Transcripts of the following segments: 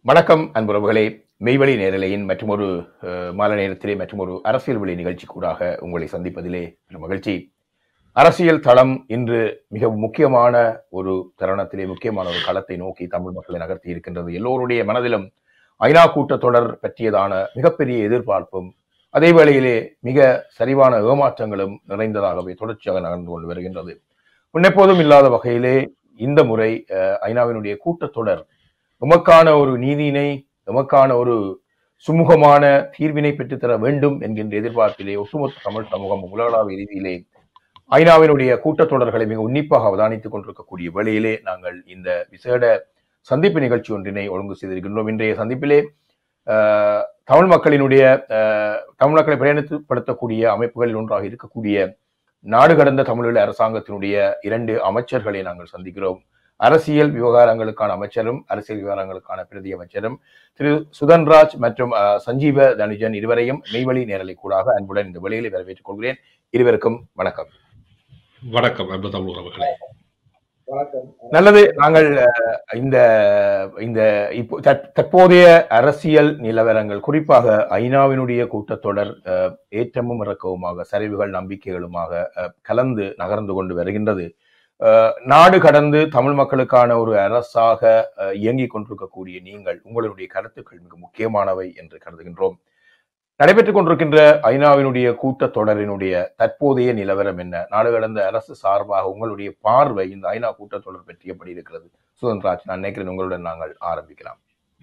வணக்கம் அன்புறவுகளே மெய்வழி நேரலையின் மற்றும் ஒரு மாலை நேரத்திலே மற்றும் ஒரு அரசியல் வழி நிகழ்ச்சி கூடாக உங்களை சந்திப்பதிலே பெரும் மகிழ்ச்சி அரசியல் தளம் இன்று மிக முக்கியமான ஒரு தருணத்திலே முக்கியமான ஒரு களத்தை நோக்கி தமிழ் மக்களை நகர்த்தி இருக்கின்றது எல்லோருடைய மனதிலும் ஐநா கூட்டத்தொடர் பற்றியதான மிகப்பெரிய எதிர்பார்ப்பும் அதே வேளையிலே மிக சரிவான ஏமாற்றங்களும் நிறைந்ததாகவே தொடர்ச்சியாக நகர்ந்து கொண்டு வருகின்றது முன்னெப்போதும் இல்லாத வகையிலே இந்த முறை அஹ், ஐநாவினுடைய கூட்டத்தொடர் எமக்கான ஒரு நீதியினை எமக்கான ஒரு சுமூகமான தீர்வினை பெற்றுத்தர வேண்டும் என்கின்ற எதிர்பார்ப்பிலே ஒட்டுமொத்த தமிழ் சமூகம் உலகளாவிய ரீதியிலே ஐநாவினுடைய கூட்டத்தொடர்களை மிக உன்னிப்பாக அவதானித்துக் கொண்டிருக்கக்கூடிய வேளையிலே நாங்கள் இந்த விசேட சந்திப்பு நிகழ்ச்சி ஒன்றினை ஒழுங்கு செய்திருக்கின்றோம் இன்றைய சந்திப்பிலே ஆஹ், தமிழ் மக்களினுடைய ஆஹ், தமிழ் மக்களை பிரயாணித்துப்படுத்தக்கூடிய அமைப்புகளில் ஒன்றாக இருக்கக்கூடிய நாடு கடந்த தமிழீழ அரசாங்கத்தினுடைய இரண்டு அமைச்சர்களை நாங்கள் சந்திக்கிறோம் அரசியல் விவகாரங்களுக்கான அமைச்சரும் அரசியல் விவகாரங்களுக்கான பிரதி அமைச்சரும் திரு சுதன்ராஜ் மற்றும் அஹ், சஞ்சீவ தனுஜன் இருவரையும் மெய்வழி நேரலை கூடாக அன்புடன் இந்த வெளியிலே வரவேற்றுக் கொள்கிறேன் இருவருக்கும் வணக்கம் வணக்கம் அன்பு தமிழ் உறவுகளே நல்லது நாங்கள் அஹ், இந்த இந்த இப்போ தற்- தற்போதைய அரசியல் நிலவரங்கள் குறிப்பாக ஐநாவினுடைய கூட்டத்தொடர் அஹ், ஏற்றமும் இறக்கவுமாக சரிவுகள் நம்பிக்கைகளுமாக அஹ், கலந்து நகர்ந்து கொண்டு வருகின்றது அஹ், நாடு கடந்து தமிழ் மக்களுக்கான ஒரு அரசாக அஹ், இயங்கிக் கொண்டிருக்கக்கூடிய நீங்கள் உங்களுடைய கருத்துக்கள் மிக முக்கியமானவை என்று கருதுகின்றோம் நடைபெற்றுக் கொண்டிருக்கின்ற ஐநாவினுடைய கூட்டத்தொடரினுடைய தற்போதைய நிலவரம் என்ன நாடு கடந்த அரசு சார்பாக உங்களுடைய பார்வை இந்த ஐநா கூட்டத்தொடர் பற்றி எப்படி இருக்கிறது சுதன்ராஜ் நான் நினைக்கிறேன் உங்களுடன் நாங்கள் ஆரம்பிக்கலாம்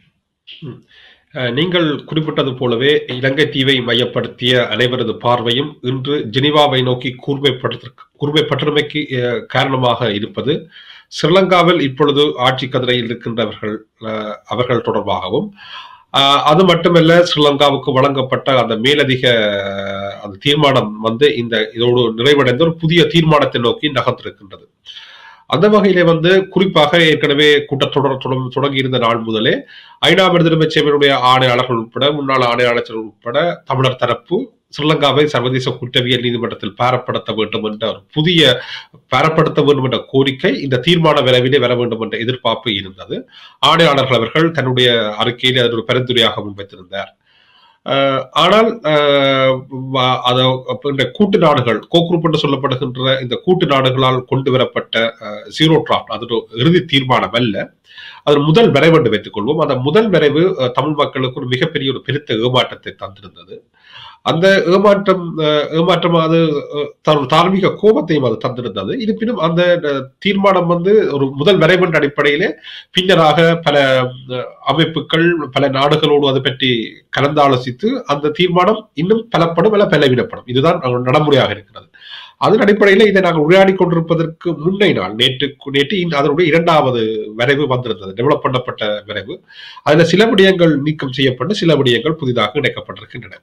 அஹ், நீங்கள் குறிப்பிட்டது போலவே இலங்கை தீவை மையப்படுத்திய அனைவரது பார்வையும் இன்று ஜெனீவாவை நோக்கி கூர்மைப்பட்டிருக்க கூர்மைப்பட்டிருமைக்கு அஹ், காரணமாக இருப்பது ஸ்ரீலங்காவில் இப்பொழுது ஆட்சி கதிரையில் இருக்கின்றவர்கள் அஹ், அவர்கள் தொடர்பாகவும் அஹ், அது மட்டுமல்ல ஸ்ரீலங்காவுக்கு வழங்கப்பட்ட அந்த மேலதிக அஹ், அந்த தீர்மானம் வந்து இந்த இதோடு நிறைவடைந்த ஒரு புதிய தீர்மானத்தை நோக்கி நகர்ந்திருக்கின்றது அந்த வகையிலே வந்து குறிப்பாக ஏற்கனவே கூட்டத்தொடர் தொடர் தொடங்கி இருந்த நாள் முதலே ஐநா விடுதலை சேவையுடைய ஆணையாளர்கள் உட்பட முன்னாள் ஆணையாளர்கள் உட்பட தமிழர் தரப்பு ஸ்ரீலங்காவை சர்வதேச குற்றவியல் நீதிமன்றத்தில் பாரப்படுத்த வேண்டும் என்ற ஒரு புதிய பாரப்படுத்த வேண்டும் என்ற கோரிக்கை இந்த தீர்மான விரைவிலே வர வேண்டும் என்ற எதிர்பார்ப்பு இருந்தது ஆணையாளர்கள் அவர்கள் தன்னுடைய அறிக்கையில் அது ஒரு பரிந்துரையாக முன்வைத்திருந்தார் அஹ் ஆனால் அஹ் வ- அத அப்ப இந்த கூட்டு நாடுகள் கோக்குரூப் என்று சொல்லப்படுகின்ற இந்த கூட்டு நாடுகளால் கொண்டு வரப்பட்ட ஜீரோ டிராப்ட் அது ஒரு இறுதி தீர்மானம் அல்ல அது முதல் வரைவு என்று வைத்துக் கொள்வோம் அந்த முதல் வரைவு அஹ், தமிழ் மக்களுக்கு ஒரு மிகப்பெரிய ஒரு பெருத்த ஏமாற்றத்தை தந்திருந்தது அந்த ஏமாற்றம் அஹ், ஏமாற்றம் அது அஹ், த- தார்மீக கோபத்தையும் அது தந்திருந்தது இருப்பினும் அந்த அஹ், தீர்மானம் வந்து ஒரு முதல் வரைவு என்ற அடிப்படையிலே பின்னராக பல அஹ், அமைப்புகள் பல நாடுகளோடு அதை பற்றி கலந்தாலோசித்து அந்த தீர்மானம் இன்னும் பலப்படும் அல்ல பலவீனப்படும் இதுதான் அங்கு நடைமுறையாக இருக்கிறது அதன் அடிப்படையில் இதை நாங்கள் உரையாடி கொண்டிருப்பதற்கு முன்னை நாள் நேற்று நேற்று இந்த- அதனுடைய இரண்டாவது வரைவு வந்திருந்தது டெவலப் பண்ணப்பட்ட வரைவு அதுல சில விடயங்கள் நீக்கம் செய்யப்பட்டு சில விடயங்கள் புதிதாக இணைக்கப்பட்டிருக்கின்றன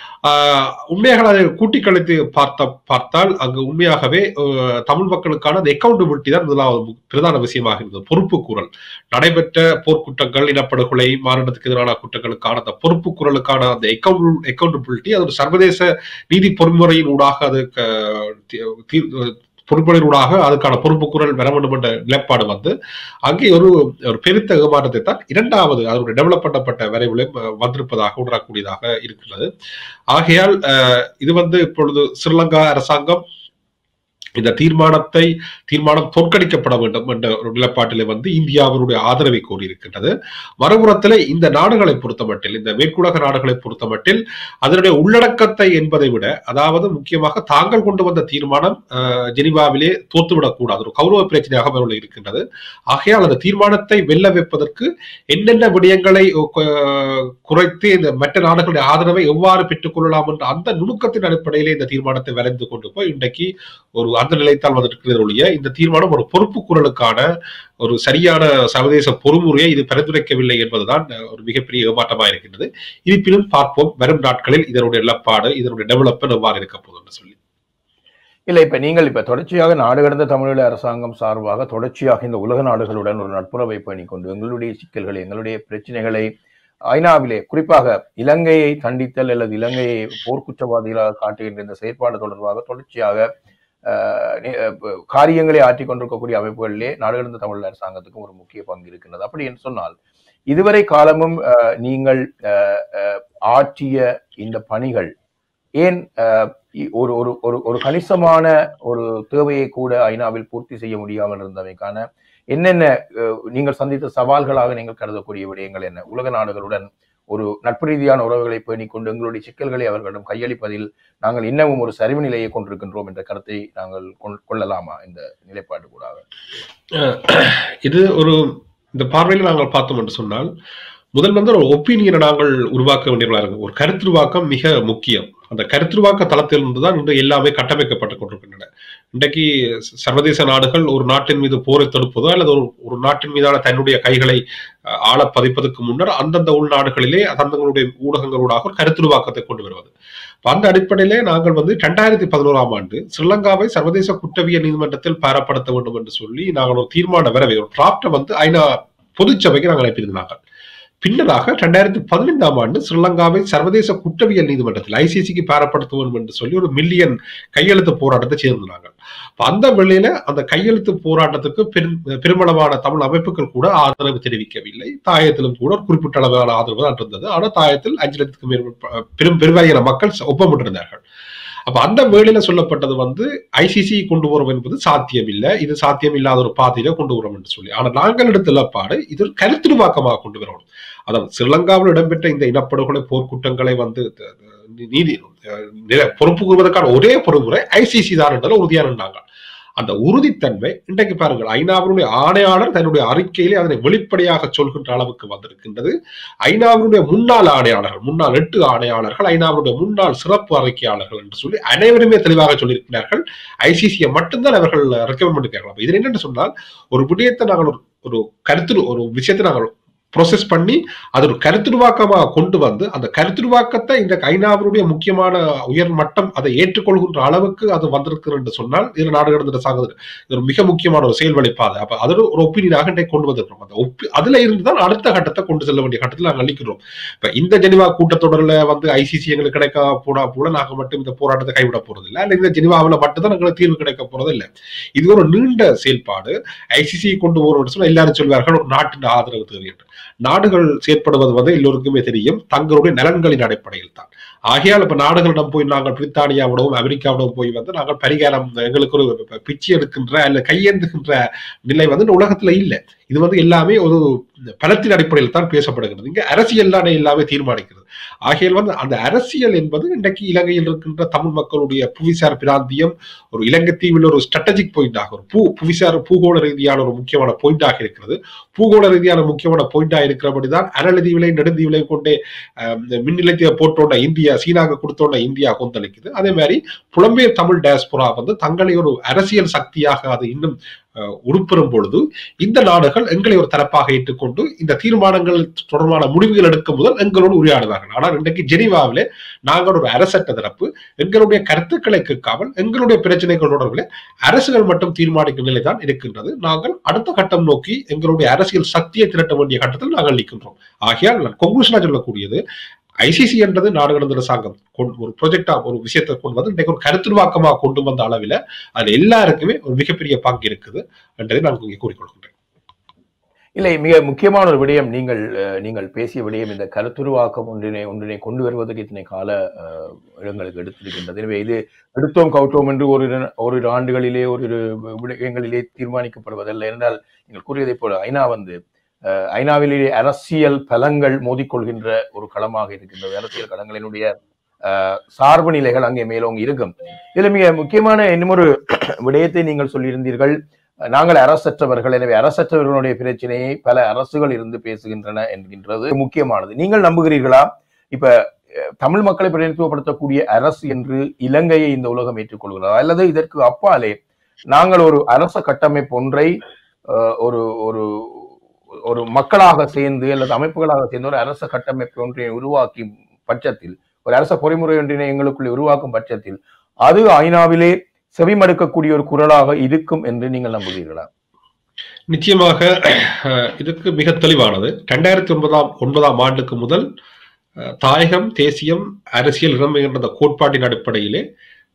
ஆஹ் உண்மையாக அதை கூட்டி கழித்து பார்த்த பார்த்தால் அங்கு உண்மையாகவே அஹ், தமிழ் மக்களுக்கான அந்த அக்கௌண்டபிலிட்டி தான் முதலாவது மு- பிரதான விஷயமாக இருந்தது பொறுப்பு கூறல் நடைபெற்ற போர்க்குற்றங்கள் இனப்படுகொலை மாநிலத்துக்கு எதிரான குற்றங்களுக்கான அந்த பொறுப்பு குரலுக்கான அந்த அக்கௌண்ட் அக்கௌண்டபிலிட்டி அது ஒரு சர்வதேச நீதி பொறிமுறையின் ஊடாக அது க- தி- தி- பொறுப்புகளின் ஊடாக அதுக்கான பொறுப்பு குரல் வர வேண்டும் என்ற நிலைப்பாடு வந்து அங்கே ஒரு ஒரு பெருத்த ஏமாற்றத்தை தான் இரண்டாவது அதனுடைய டெவலப் பண்ணப்பட்ட வரைவில் வந்திருப்பதாக உணரக்கூடியதாக இருக்கிறது ஆகையால் அஹ், இது வந்து இப்பொழுது ஸ்ரீலங்கா அரசாங்கம் இந்த தீர்மானத்தை தீர்மானம் தோற்கடிக்கப்பட வேண்டும் என்ற ஒரு நிலைப்பாட்டிலே வந்து இந்தியாவினுடைய ஆதரவை கோரியிருக்கின்றது மறுபுறத்தில் இந்த நாடுகளை பொறுத்தமட்டில் இந்த மேற்குலக நாடுகளை பொறுத்தமட்டில் அதனுடைய உள்ளடக்கத்தை என்பதை விட அதாவது முக்கியமாக தாங்கள் கொண்டு வந்த தீர்மானம் அஹ், ஜெனீவாவிலே தோத்துவிடக்கூடாது ஒரு கௌரவ பிரச்சனையாக அவர்கள் இருக்கின்றது ஆகையால் அந்த தீர்மானத்தை வெல்ல வைப்பதற்கு என்னென்ன விடயங்களை அஹ், குறைத்து இந்த மற்ற நாடுகளுடைய ஆதரவை எவ்வாறு பெற்றுக்கொள்ளலாம் என்ற அந்த நுணுக்கத்தின் அடிப்படையிலே இந்த தீர்மானத்தை வரைந்து கொண்டு போய் இன்றைக்கு ஒரு அந்த நிலைத்தால் வந்திருக்கிறது ஒழிய இந்த தீர்மானம் ஒரு பொறுப்பு குரலுக்கான ஒரு சரியான சர்வதேச பொறுமுறையை இது பரிந்துரைக்கவில்லை என்பதுதான் அஹ், ஒரு மிகப்பெரிய ஏமாற்றமாக இருக்கின்றது இருப்பினும் பார்ப்போம் வரும் நாட்களில் இதனுடைய நிலப்பாடு இதனுடைய டெவலப்மெண்ட் எவ்வாறு இருக்க போகுது என்று சொல்லி இல்லை இப்ப நீங்கள் இப்ப தொடர்ச்சியாக நாடு கடந்த தமிழீழ அரசாங்கம் சார்பாக தொடர்ச்சியாக இந்த உலக நாடுகளுடன் ஒரு நட்புறவை பண்ணிக்கொண்டு எங்களுடைய சிக்கல்களை எங்களுடைய பிரச்சனைகளை ஐநாவிலே குறிப்பாக இலங்கையை தண்டித்தல் அல்லது இலங்கையை போர்க்குற்றவாதிகளாக காட்டுகின்ற இந்த செயற்பாடு தொடர்பாக தொடர்ச்சியாக அஹ், நி- அஹ், காரியங்களை ஆற்றிக் கொண்டிருக்கக்கூடிய அமைப்புகளிலே நாடு கடந்த தமிழ் அரசாங்கத்துக்கும் ஒரு முக்கிய பங்கு இருக்கின்றது அப்படி என்று சொன்னால் இதுவரை காலமும் அஹ், நீங்கள் அஹ், அஹ், ஆற்றிய இந்த பணிகள் ஏன் அஹ், இ- ஒரு ஒரு ஒரு ஒரு கணிசமான ஒரு தேவையை கூட ஐநாவில் பூர்த்தி செய்ய முடியாமல் இருந்தமைக்கான என்னென்ன அஹ், நீங்கள் சந்தித்த சவால்களாக நீங்கள் கருதக்கூடிய விடயங்கள் என்ன உலக நாடுகளுடன் ஒரு நட்பு ரீதியான உறவுகளை பேணிக் கொண்டு எங்களுடைய சிக்கல்களை அவர்களிடம் கையளிப்பதில் நாங்கள் இன்னமும் ஒரு சரிவு நிலையை கொண்டிருக்கின்றோம் என்ற கருத்தை நாங்கள் கொள்- கொள்ளலாமா இந்த நிலைப்பாடு கூடாக இது ஒரு இந்த பார்வையில் நாங்கள் பார்த்தோம் என்று சொன்னால் முதல் வந்து ஒரு ஒப்பீனியனை நாங்கள் உருவாக்க வேண்டியவர்களாக இருக்கு ஒரு கருத்துருவாக்கம் மிக முக்கியம் அந்த கருத்துருவாக்க தளத்திலிருந்து தான் இன்று எல்லாமே கட்டமைக்கப்பட்டுக் கொண்டிருக்கின்றன இன்றைக்கு சர்வதேச நாடுகள் ஒரு நாட்டின் மீது போரை தொடுப்பதோ அல்லது ஒரு ஒரு நாட்டின் மீதான தன்னுடைய கைகளை அஹ், ஆள பதிப்பதற்கு முன்னர் அந்தந்த உள்நாடுகளிலே தங்களுடைய ஊடகங்களூடாக ஒரு கருத்துருவாக்கத்தை கொண்டு வருவது அப்ப அந்த அடிப்படையிலே நாங்கள் வந்து இரண்டாயிரத்தி பதினோராம் ஆண்டு ஸ்ரீலங்காவை சர்வதேச குற்றவியல் நீதிமன்றத்தில் பாரப்படுத்த வேண்டும் என்று சொல்லி நாங்கள் ஒரு தீர்மான வரவை ஒரு டிராப்டை வந்து ஐநா பொதுச்சபைக்கு நாங்கள் அனுப்பியிருந்தாங்க பின்னராக ரெண்டாயிரத்தி பதினைந்தாம் ஆண்டு ஸ்ரீலங்காவை சர்வதேச குற்றவியல் நீதிமன்றத்தில் ஐசிசிக்கு பாரப்படுத்த வேண்டும் என்று சொல்லி ஒரு மில்லியன் கையெழுத்து போராட்டத்தை சேர்ந்தாங்க அப்ப அந்த வேளையில அந்த கையெழுத்து போராட்டத்துக்கு பெரும் பெருமளவான தமிழ் அமைப்புகள் கூட ஆதரவு தெரிவிக்கவில்லை தாயத்திலும் கூட ஒரு குறிப்பிட்ட அளவான ஆதரவு தான் இருந்தது ஆனால் தாயத்தில் அஞ்சு லட்சத்துக்கு மேற்பட்ட பெரும் பெருவாரியான மக்கள் ஒப்பமிட்டிருந்தார்கள் அப்ப அந்த வேளையில சொல்லப்பட்டது வந்து ஐசிசி கொண்டு வரும் என்பது சாத்தியம் இல்லை இது சாத்தியம் இல்லாத ஒரு பாதையில கொண்டு வரும் என்று சொல்லி ஆனா நாங்கள் எடுத்த நிலப்பாடு இது ஒரு கருத்துருவாக்கமாக கொண்டு வரணும் அதாவது ஸ்ரீலங்காவில் இடம்பெற்ற இந்த இனப்படுகொலை போர்க்குற்றங்களை வந்து த- த- நீதி அஹ், நில- பொறுப்பு கூறுவதற்கான ஒரே பொறுமுறை ஐசிசி தான் என்றால் உறுதியானாங்க அந்த உறுதித்தன்மை இன்றைக்கு பாருங்கள் ஐநாவினுடைய ஆணையாளர் தன்னுடைய அறிக்கையிலே அதனை வெளிப்படையாக சொல்கின்ற அளவுக்கு வந்திருக்கின்றது ஐநாவினுடைய முன்னாள் ஆணையாளர்கள் முன்னாள் எட்டு ஆணையாளர்கள் ஐநாவினுடைய முன்னாள் சிறப்பு அறிக்கையாளர்கள் என்று சொல்லி அனைவருமே தெளிவாக சொல்லியிருக்கிறார்கள் ஐசிசியை மட்டும்தான் அவர்கள் ரெக்கமெண்ட் பண்ணிருக்காங்க இது என்னன்னு சொன்னால் ஒரு விடயத்தை நாங்கள் ஒரு ஒரு கருத்து ஒரு விஷயத்தை நாங்கள் ப்ரோசஸ் பண்ணி அது ஒரு கருத்துருவாக்கமாக கொண்டு வந்து அந்த கருத்துருவாக்கத்தை இந்த ஐநாவினுடைய முக்கியமான உயர் மட்டம் அதை ஏற்றுக்கொள்கின்ற அளவுக்கு அது வந்திருக்கு என்று சொன்னால் இது நாடு கடந்த சாகுது இது ஒரு மிக முக்கியமான ஒரு செயல்வழி பாதை அப்ப அது ஒரு ஒப்பீனியனாக இன்றைக்கு கொண்டு வந்திருக்கிறோம் அந்த ஒப்பி அதுல இருந்து தான் அடுத்த கட்டத்தை கொண்டு செல்ல வேண்டிய கட்டத்தில் நாங்கள் அளிக்கிறோம் இப்ப இந்த ஜெனிவா கூட்டத்தொடரில் வந்து ஐசிசி எங்களுக்கு கிடைக்க போனா கூட நாங்க மட்டும் இந்த போராட்டத்தை கைவிட போறது இல்லை அல்ல இந்த ஜெனிவாவில் மட்டும்தான் எங்களுக்கு தீர்வு கிடைக்க போறது இல்லை இது ஒரு நீண்ட செயல்பாடு ஐசிசி கொண்டு போறோம்னு சொன்னா எல்லாரும் சொல்வார்கள் ஒரு நாட்டின் ஆதரவு தேவை என்று நாடுகள் செயற்படுவது வந்து எல்லோருக்குமே தெரியும் தங்களுடைய நலன்களின் அடிப்படையில் தான் ஆகையால் இப்ப நாடுகளிடம் போய் நாங்கள் பிரித்தானியாவிடவும் அமெரிக்காவிடவும் போய் வந்து நாங்கள் பரிகாரம் எங்களுக்கு ஒரு பிச்சை எடுக்கின்ற அல்ல கையேந்துகின்ற நிலை வந்து இந்த உலகத்துல இல்லை இது வந்து எல்லாமே ஒரு பலத்தின் அடிப்படையில் தான் பேசப்படுகிறது இங்க அரசியல் தானே எல்லாமே தீர்மானிக்கிறது ஆகையால் வந்து அந்த அரசியல் என்பது இன்றைக்கு இலங்கையில் இருக்கின்ற தமிழ் மக்களுடைய புவிசார் பிராந்தியம் ஒரு இலங்கை தீவில் ஒரு ஸ்ட்ராட்டஜிக் பாயிண்டாக ஒரு பூ புவிசார் பூகோள ரீதியான ஒரு முக்கியமான பாயிண்டாக இருக்கிறது பூகோள ரீதியான முக்கியமான பாயிண்டாக இருக்கிறபடிதான் அனலதீவிலை நெடுந்தீவிலை கொண்டே அஹ், இந்த மின் நிலையத்தை போட்டோட இந்தியா சீனாவுக்கு கொடுத்தோட இந்தியா கொந்தளிக்குது அதே மாதிரி புலம்பெயர் தமிழ் டயஸ்போரா வந்து தங்களை ஒரு அரசியல் சக்தியாக அது இன்னும் அஹ், உருப்பெறும் பொழுது இந்த நாடுகள் எங்களை ஒரு தரப்பாக ஏற்றுக்கொண்டு இந்த தீர்மானங்கள் தொடர்பான முடிவுகள் எடுக்கும் முதல் எங்களோடு உரையாடுவார்கள் ஆனால் இன்றைக்கு ஜெனீவாவிலே நாங்கள் ஒரு அரசற்ற தரப்பு எங்களுடைய கருத்துக்களை கேட்காமல் எங்களுடைய பிரச்சனைகள் தொடர்பில் அரசுகள் மட்டும் தீர்மானிக்கும் நிலை தான் இருக்கின்றது நாங்கள் அடுத்த கட்டம் நோக்கி எங்களுடைய அரசியல் சக்தியை திரட்ட வேண்டிய கட்டத்தில் நாங்கள் நிற்கின்றோம் ஆகையால் நான் கொங்க்ளூஷனா சொல்லக்கூடியது ஐசிசி என்றது நாடு கடந்த அரசாங்கம் கொண்டு- ஒரு ப்ரொஜெக்டா ஒரு விஷயத்தை கொண்டு வந்து இன்றைக்கு ஒரு கருத்துருவாக்கமாக கொண்டு வந்த அளவில் அது எல்லாருக்குமே ஒரு மிகப்பெரிய பங்கு இருக்குது என்றதை நான் இங்கே கூறிக்கொள்கின்றேன் இல்லை மிக முக்கியமான ஒரு விடயம் நீங்கள் அஹ், நீங்கள் பேசிய விடயம் இந்த கருத்துருவாக்கம் ஒன்றினை ஒன்றினை கொண்டு வருவதற்கு இத்தனை கால அஹ், இடங்களுக்கு எடுத்திருக்கின்றது எனவே இது எடுத்தோம் கவுட்டோம் என்று ஒரு இரு- ஓரிரு ஆண்டுகளிலே ஒரு இரு விடயங்களிலே தீர்மானிக்கப்படுவதல்ல என்றால் நீங்கள் கூறியதைப் போல ஐநா வந்து அஹ், ஐநாவிலே அரசியல் பலங்கள் மோதிக்கொள்கின்ற ஒரு களமாக இருக்கின்றது அரசியல் களங்களினுடைய அஹ், சார்பு நிலைகள் அங்கே மேலோங்கி இருக்கும் இதுல மிக முக்கியமான இன்னுமொரு விடயத்தை நீங்கள் சொல்லியிருந்தீர்கள் நாங்கள் அரசற்றவர்கள் எனவே அரசற்றவர்களுடைய பிரச்சனையை பல அரசுகள் இருந்து பேசுகின்றன என்கின்றது முக்கியமானது நீங்கள் நம்புகிறீர்களா இப்ப அஹ், தமிழ் மக்களை பிரதிநிதித்துவப்படுத்தக்கூடிய அரசு என்று இலங்கையை இந்த உலகம் ஏற்றுக்கொள்கிறதா அல்லது இதற்கு அப்பாலே நாங்கள் ஒரு அரச கட்டமைப்பு ஒன்றை அஹ், ஒரு ஒரு ஒரு மக்களாக சேர்ந்து அல்லது அமைப்புகளாக சேர்ந்து ஒரு அரச கட்டமைப்பு ஒன்றை உருவாக்கி பட்சத்தில் ஒரு அரச பொறிமுறை ஒன்றினை எங்களுக்குள்ளே உருவாக்கும் பட்சத்தில் அது ஐநாவிலே செவிமடுக்கக்கூடிய ஒரு குரலாக இருக்கும் என்று நீங்கள் நம்புகிறீர்களா நிச்சயமாக அஹ், இதுக்கு மிக தெளிவானது ரெண்டாயிரத்தி ஒன்பதாம் ஒன்பதாம் ஆண்டுக்கு முதல் அஹ், தாயகம் தேசியம் அரசியல் இளமை என்ற அந்த கோட்பாட்டின் அடிப்படையிலே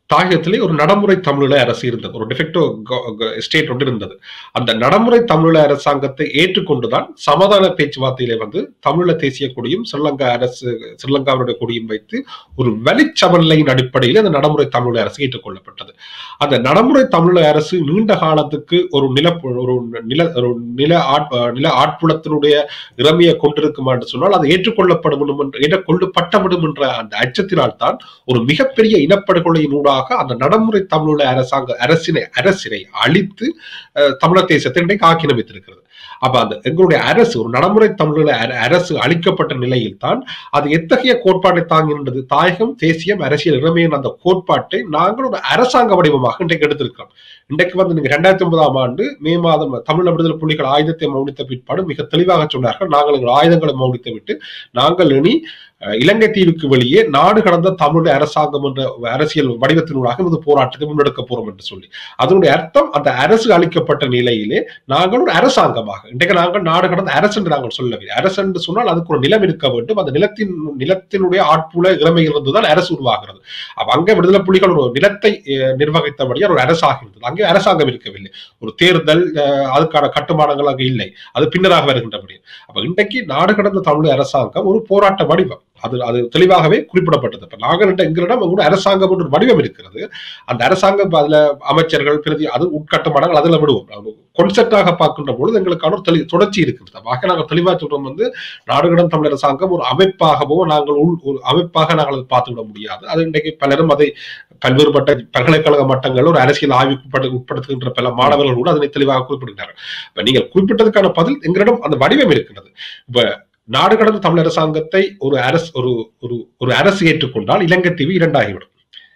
தாயகத்திலே ஒரு நடைமுறை தமிழீழ அரசு இருந்தது ஒரு டிஃபெக்டோ ஸ்டேட் ஒன்று இருந்தது அந்த நடைமுறை தமிழீழ அரசாங்கத்தை ஏற்றுக்கொண்டுதான் சமாதான பேச்சுவார்த்தையிலே வந்து தமிழீழ தேசிய கொடியும் ஸ்ரீலங்கா அரசு ஸ்ரீலங்காவுடைய கொடியும் வைத்து ஒரு வழிச்சமநிலையின் அடிப்படையில் அந்த நடைமுறை தமிழீழ அரசு ஏற்றுக்கொள்ளப்பட்டது அந்த நடைமுறை தமிழீழ அரசு நீண்ட காலத்துக்கு ஒரு நில ஒரு நில ஒரு நில ஆட் நில ஆட்புலத்தினுடைய இறமையை கொண்டிருக்குமா என்று சொன்னால் அது ஏற்றுக்கொள்ளப்படும் என்று ஏற்றுக்கொள்ளப்பட்டவிடும் என்ற அந்த அச்சத்தினால் தான் ஒரு மிகப்பெரிய இனப்படுகொலையின் ஊடாக அந்த நடைமுறை தமிழீழ அரசாங்க அரசினை அரசினை அழித்து அஹ், தமிழர் தேசத்தை இன்றைக்கு ஆக்கிரமித்திருக்கிறது அப்ப அந்த எங்களுடைய அரசு ஒரு நடைமுறை தமிழீழ அர- அரசு அளிக்கப்பட்ட நிலையில் தான் அது எத்தகைய கோட்பாட்டை தாங்குகின்றது தாயகம் தேசியம் அரசியல் இறமையின் அந்த கோட்பாட்டை நாங்கள் ஒரு அரசாங்க வடிவமாக இன்றைக்கு எடுத்திருக்கிறோம் இன்றைக்கு வந்து நீங்க ரெண்டாயிரத்தி ஒன்பதாம் ஆண்டு மே மாதம் தமிழ் விடுதலை புலிகள் ஆயுதத்தை மௌனித்த பிற்பாடு மிக தெளிவாக சொன்னார்கள் நாங்கள் எங்கள் ஆயுதங்களை மௌனித்து விட்டு நாங்கள் இனி அஹ், இலங்கை தீவுக்கு வெளியே நாடு கடந்த தமிழ் அரசாங்கம் என்ற அரசியல் வடிவத்தினூடாக இந்த போராட்டத்தை முன்னெடுக்க போறோம் என்று சொல்லி அதனுடைய அர்த்தம் அந்த அரசு அளிக்கப்பட்ட நிலையிலே நாங்கள் ஒரு அரசாங்கமாக இன்றைக்கு நாங்கள் நாடு கடந்த அரசு என்று நாங்கள் சொல்லவில்லை அரசு என்று சொன்னால் அதுக்கு ஒரு நிலம் இருக்க வேண்டும் அந்த நிலத்தின் நிலத்தினுடைய ஆட்புல இறமையிலிருந்து தான் அரசு உருவாகிறது அப்ப அங்கே விடுதலை புலிகள் ஒரு நிலத்தை அஹ், நிர்வகித்தபடியால் ஒரு அரசாக இருந்தது அங்கே அரசாங்கம் இருக்கவில்லை ஒரு தேர்தல் அஹ், அதுக்கான கட்டுமானங்கள் அங்கே இல்லை அது பின்னராக வருகின்றபடி அப்ப இன்றைக்கு நாடு கடந்த தமிழ் அரசாங்கம் ஒரு போராட்ட வடிவம் அது அது தெளிவாகவே குறிப்பிடப்பட்டது இப்ப நாங்கள் எங்களிடம் கூட அரசாங்கம் என்ற ஒரு வடிவம் இருக்கிறது அந்த அரசாங்கம் இப்ப அதுல அமைச்சர்கள் பிரதி அது உட்கட்டுமானங்கள் அதுல விடுவோம் கொன்செப்டாக பார்க்கின்ற பொழுது எங்களுக்கான ஒரு தெளி தொடர்ச்சி இருக்கிறது ஆக நாங்கள் தெளிவா சொல்றோம் வந்து நாடுகடன் தமிழ் அரசாங்கம் ஒரு அமைப்பாகவோ நாங்கள் உள் ஒரு அமைப்பாக நாங்கள் அதை பார்த்து விட முடியாது அது இன்றைக்கு பலரும் அதை பல்வேறுபட்ட பல்கலைக்கழக மட்டங்கள் ஒரு அரசியல் ஆய்வுக்கு உட்படு- உட்படுத்துகின்ற பல மாணவர்கள் கூட அதனை தெளிவாக குறிப்பிடுகிறார்கள் இப்ப நீங்கள் குறிப்பிட்டதுக்கான பதில் எங்களிடம் அந்த வடிவம் இருக்கிறது இப்ப நாடு கடந்த தமிழ் அரசாங்கத்தை ஒரு அரசு ஒரு ஒரு ஒரு அரசு ஏற்றுக்கொண்டால் இலங்கை தீவு இரண்டாகிவிடும்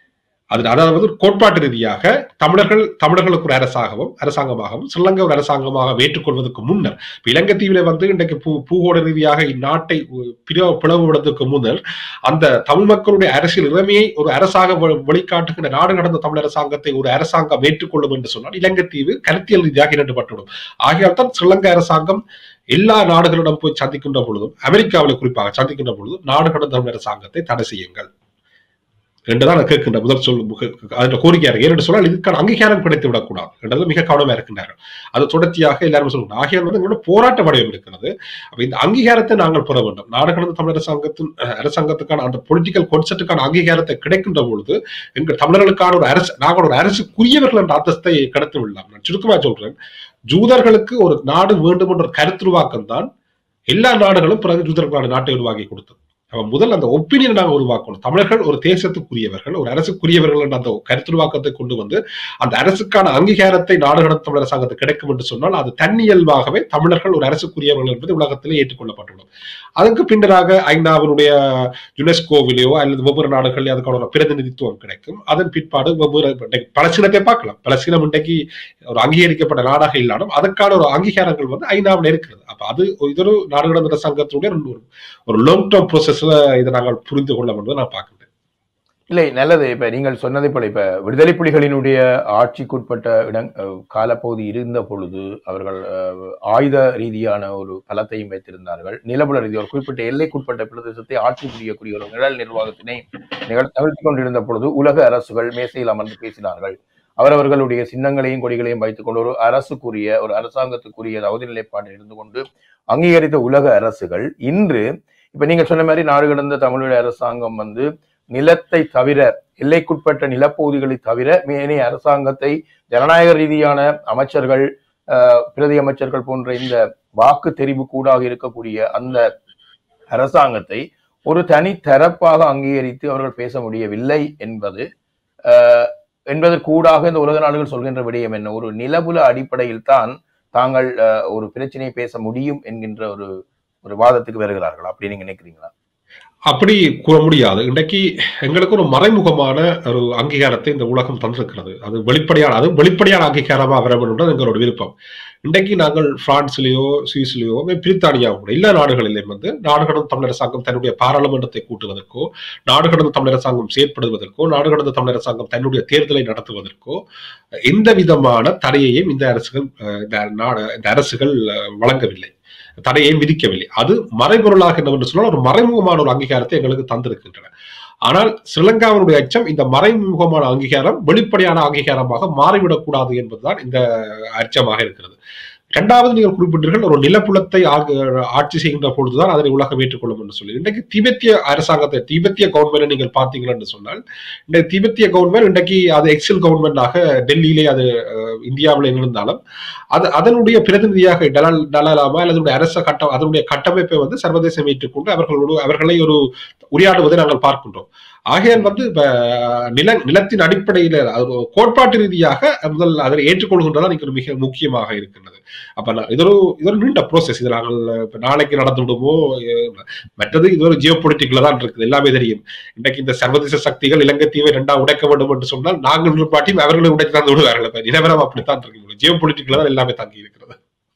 அது அதாவது ஒரு கோட்பாட்டு ரீதியாக தமிழர்கள் தமிழர்களுக்கு ஒரு அரசாகவும் அரசாங்கமாகவும் ஸ்ரீலங்கா ஒரு அரசாங்கமாக ஏற்றுக்கொள்வதற்கு முன்னர் இப்ப இலங்கை தீவில வந்து இன்றைக்கு பூ பூகோள ரீதியாக இந்நாட்டை உ- பிளவு பிளவுபடுவதற்கு முன்னர் அந்த தமிழ் மக்களுடைய அரசியல் இளமையை ஒரு அரசாக வ- வெளிக்காட்டுகின்ற நாடு கடந்த தமிழ் அரசாங்கத்தை ஒரு அரசாங்கம் ஏற்றுக்கொள்ளும் என்று சொன்னால் இலங்கை தீவு கருத்தியல் ரீதியாக இரண்டுபட்டுவிடும் ஆகையால் தான் ஸ்ரீலங்கா அரசாங்கம் எல்லா நாடுகளிடம் போய் சந்திக்கின்ற பொழுதும் அமெரிக்காவில் குறிப்பாக சந்திக்கின்ற பொழுதும் நாடு கடந்த தமிழ் அரசாங்கத்தை தடை செய்யுங்கள் என்றுதான் நான் கேட்கின்ற முதல் சொல் அதோட கோரிக்கையாக இருக்கு ஏனென்று சொன்னால் இதுக்கான அங்கீகாரம் கிடைத்து விடக்கூடாது என்றது மிக கவனமா இருக்கின்றார்கள் அது தொடர்ச்சியாக எல்லாரும் சொல்லுங்க ஆகியால் வந்து எங்களோட போராட்ட வடிவம் இருக்கிறது அப்ப இந்த அங்கீகாரத்தை நாங்கள் பெற வேண்டும் நாடு கடந்த தமிழ் அரசாங்கத்தின் அஹ், அரசாங்கத்துக்கான அந்த பொலிட்டிக்கல் கான்செப்டுக்கான அங்கீகாரத்தை கிடைக்கின்ற பொழுது எங்கள் தமிழர்களுக்கான ஒரு அரசு நாங்கள் ஒரு அரசுக்குரியவர்கள் என்ற அந்தஸ்தை கடத்தி விடலாம் நான் சுருக்கமா சொல்றேன் ஜூதர்களுக்கு ஒரு நாடு வேண்டும் என்ற ஒரு கருத்துருவாக்கம் தான் எல்லா நாடுகளும் பிறகு ஜூதர்களான நாட்டை உருவாக்கி கொடுத்தது அப்ப முதல் அந்த ஒப்பீனியன் நாங்கள் உருவாக்கணும் தமிழர்கள் ஒரு தேசத்துக்குரியவர்கள் ஒரு அரசுக்குரியவர்கள் என்ற அந்த கருத்துருவாக்கத்தை கொண்டு வந்து அந்த அரசுக்கான அங்கீகாரத்தை நாடு கடந்த தமிழ் அரசாங்கத்துக்கு கிடைக்கும் என்று சொன்னால் அது தன்னியல்பாகவே தமிழர்கள் ஒரு அரசுக்குரியவர்கள் என்பது உலகத்திலே ஏற்றுக்கொள்ளப்பட்டுள்ளது அதுக்கு பின்னராக ஐநாவினுடைய யுனெஸ்கோவிலேயோ அல்லது ஒவ்வொரு நாடுகளிலே அதுக்கான ஒரு பிரதிநிதித்துவம் கிடைக்கும் அதன் பிற்பாடு ஒவ்வொரு இன்றைக்கு பலஸ்தீனத்தை பார்க்கலாம் பலஸ்தீனம் இன்றைக்கு ஒரு அங்கீகரிக்கப்பட்ட நாடாக இல்லாலும் அதற்கான ஒரு அங்கீகாரங்கள் வந்து ஐநாவில் இருக்கிறது அப்ப அது இது ஒரு நாடு கடந்த அரசாங்கத்தினுடைய ஒரு ஒரு லாங் டேர்ம் ப்ரோசஸ்ல இதை நாங்கள் புரிந்து கொள்ள வேண்டும் நான் பார்க்கிறேன் இல்லை நல்லது இப்ப நீங்கள் சொன்னதை போல இப்ப விடுதலை புலிகளினுடைய ஆட்சிக்குட்பட்ட இடம் அஹ், காலப்பகுதி இருந்த பொழுது அவர்கள் அஹ், ஆயுத ரீதியான ஒரு பலத்தையும் வைத்திருந்தார்கள் நிலபுல ரீதி ஒரு குறிப்பிட்ட எல்லைக்குட்பட்ட பிரதேசத்தை ஆட்சி புரியக்கூடிய ஒரு நிழல் நிர்வாகத்தினை நிகழ் நிகழ்த்தி கொண்டிருந்த பொழுது உலக அரசுகள் மேசையில் அமர்ந்து பேசினார்கள் அவரவர்களுடைய சின்னங்களையும் கொடிகளையும் வைத்துக்கொண்டு ஒரு அரசுக்குரிய ஒரு அரசாங்கத்துக்குரிய அவதி நிலைப்பாட்டில் இருந்து கொண்டு அங்கீகரித்த உலக அரசுகள் இன்று இப்ப நீங்க சொன்ன மாதிரி நாடு கடந்த தமிழக அரசாங்கம் வந்து நிலத்தை தவிர எல்லைக்குட்பட்ட நிலப்பகுதிகளை தவிர மேனைய அரசாங்கத்தை ஜனநாயக ரீதியான அமைச்சர்கள் அஹ், பிரதி அமைச்சர்கள் போன்ற இந்த வாக்கு தெரிவு கூடாக இருக்கக்கூடிய அந்த அரசாங்கத்தை ஒரு தனி தரப்பாக அங்கீகரித்து அவர்கள் பேச முடியவில்லை என்பது அஹ், என்பதற்கூடாக இந்த உலக நாடுகள் சொல்கின்ற விடயம் என்ன ஒரு நிலபுல அடிப்படையில் தான் தாங்கள் அஹ், ஒரு பிரச்சனையை பேச முடியும் என்கின்ற ஒரு ஒரு வாதத்துக்கு வருகிறார்கள் அப்படி நீங்க நினைக்கிறீங்களா அப்படி கூற முடியாது இன்றைக்கு எங்களுக்கு ஒரு மறைமுகமான ஒரு அங்கீகாரத்தை இந்த உலகம் தந்திருக்கிறது அது வெளிப்படையான அது வெளிப்படையான அங்கீகாரமா வர வேண்டும் எங்களோட விருப்பம் இன்றைக்கு நாங்கள் பிரான்ஸ்லயோ சுவிஸ்லயோ பிரித்தானியா கூட எல்லா நாடுகளிலும் வந்து நாடு கடந்த தமிழ் அரசாங்கம் தன்னுடைய பாராளுமன்றத்தை கூட்டுவதற்கோ நாடு கடந்த தமிழ் அரசாங்கம் செயற்படுவதற்கோ நாடு கடந்த தமிழ் அரசாங்கம் தன்னுடைய தேர்தலை நடத்துவதற்கோ எந்த விதமான தடையையும் இந்த அரசுகள் அஹ், இந்த நாடு இந்த அரசுகள் அஹ், வழங்கவில்லை தடையை விதிக்கவில்லை அது மறைபொருளாக என்னவென்று சொன்னால் ஒரு மறைமுகமான ஒரு அங்கீகாரத்தை எங்களுக்கு தந்திருக்கின்றன ஆனால் ஸ்ரீலங்காவினுடைய அச்சம் இந்த மறைமுகமான அங்கீகாரம் வெளிப்படையான அங்கீகாரமாக மாறிவிடக்கூடாது என்பதுதான் இந்த அச்சமாக இருக்கிறது இரண்டாவது நீங்கள் குறிப்பிட்டீர்கள் ஒரு நிலப்புலத்தை ஆ- ஆட்சி செய்கின்ற பொழுதுதான் அதனை உலகம் ஏற்றுக்கொள்ளும் என்று சொல்லி இன்றைக்கு திபெத்திய அரசாங்கத்தை திபெத்திய கவர்மெண்ட் நீங்கள் பார்த்தீங்கள் என்று சொன்னால் இந்த திபெத்திய கவர்மெண்ட் இன்றைக்கு அது எக்ஸல் கவர்மெண்டாக டெல்லியிலே அது அஹ், இந்தியாவில் இருந்தாலும் அது அதனுடைய பிரதிநிதியாக டலால் டலாலாமா அல்லது அதனுடைய அரச கட்ட அதனுடைய கட்டமைப்பை வந்து சர்வதேசம் ஏற்றுக்கொண்டு அவர்களோடு அவர்களை ஒரு உரையாடுவதை நாங்கள் பார்க்கின்றோம் ஆகையால் வந்து இப்ப நில நிலத்தின் அடிப்படையில அது ஒரு கோட்பாட்டு ரீதியாக முதல் அதை ஏற்றுக்கொள்கின்றதா நீங்க மிக முக்கியமாக இருக்கின்றது அப்ப நான் இது ஒரு இது ஒரு நீண்ட ப்ரோசஸ் இது நாங்கள் இப்ப நாளைக்கு நடந்து விடுமோ அஹ், மற்றது இது ஒரு ஜியோ பொலிட்டிக்கல தான் இருக்குது எல்லாமே தெரியும் இன்றைக்கு இந்த சர்வதேச சக்திகள் இலங்கை தீவை ரெண்டா உடைக்க வேண்டும் என்று சொன்னால் நாங்கள் நிற்பாட்டியும் அவர்களை உடைத்து தந்து விடுவார்கள் இப்ப நிலவரம் அப்படித்தான் இருக்கு ஜியோ பொலிட்டிக்கல தான் எல்லாமே தங்கி இருக்கிறது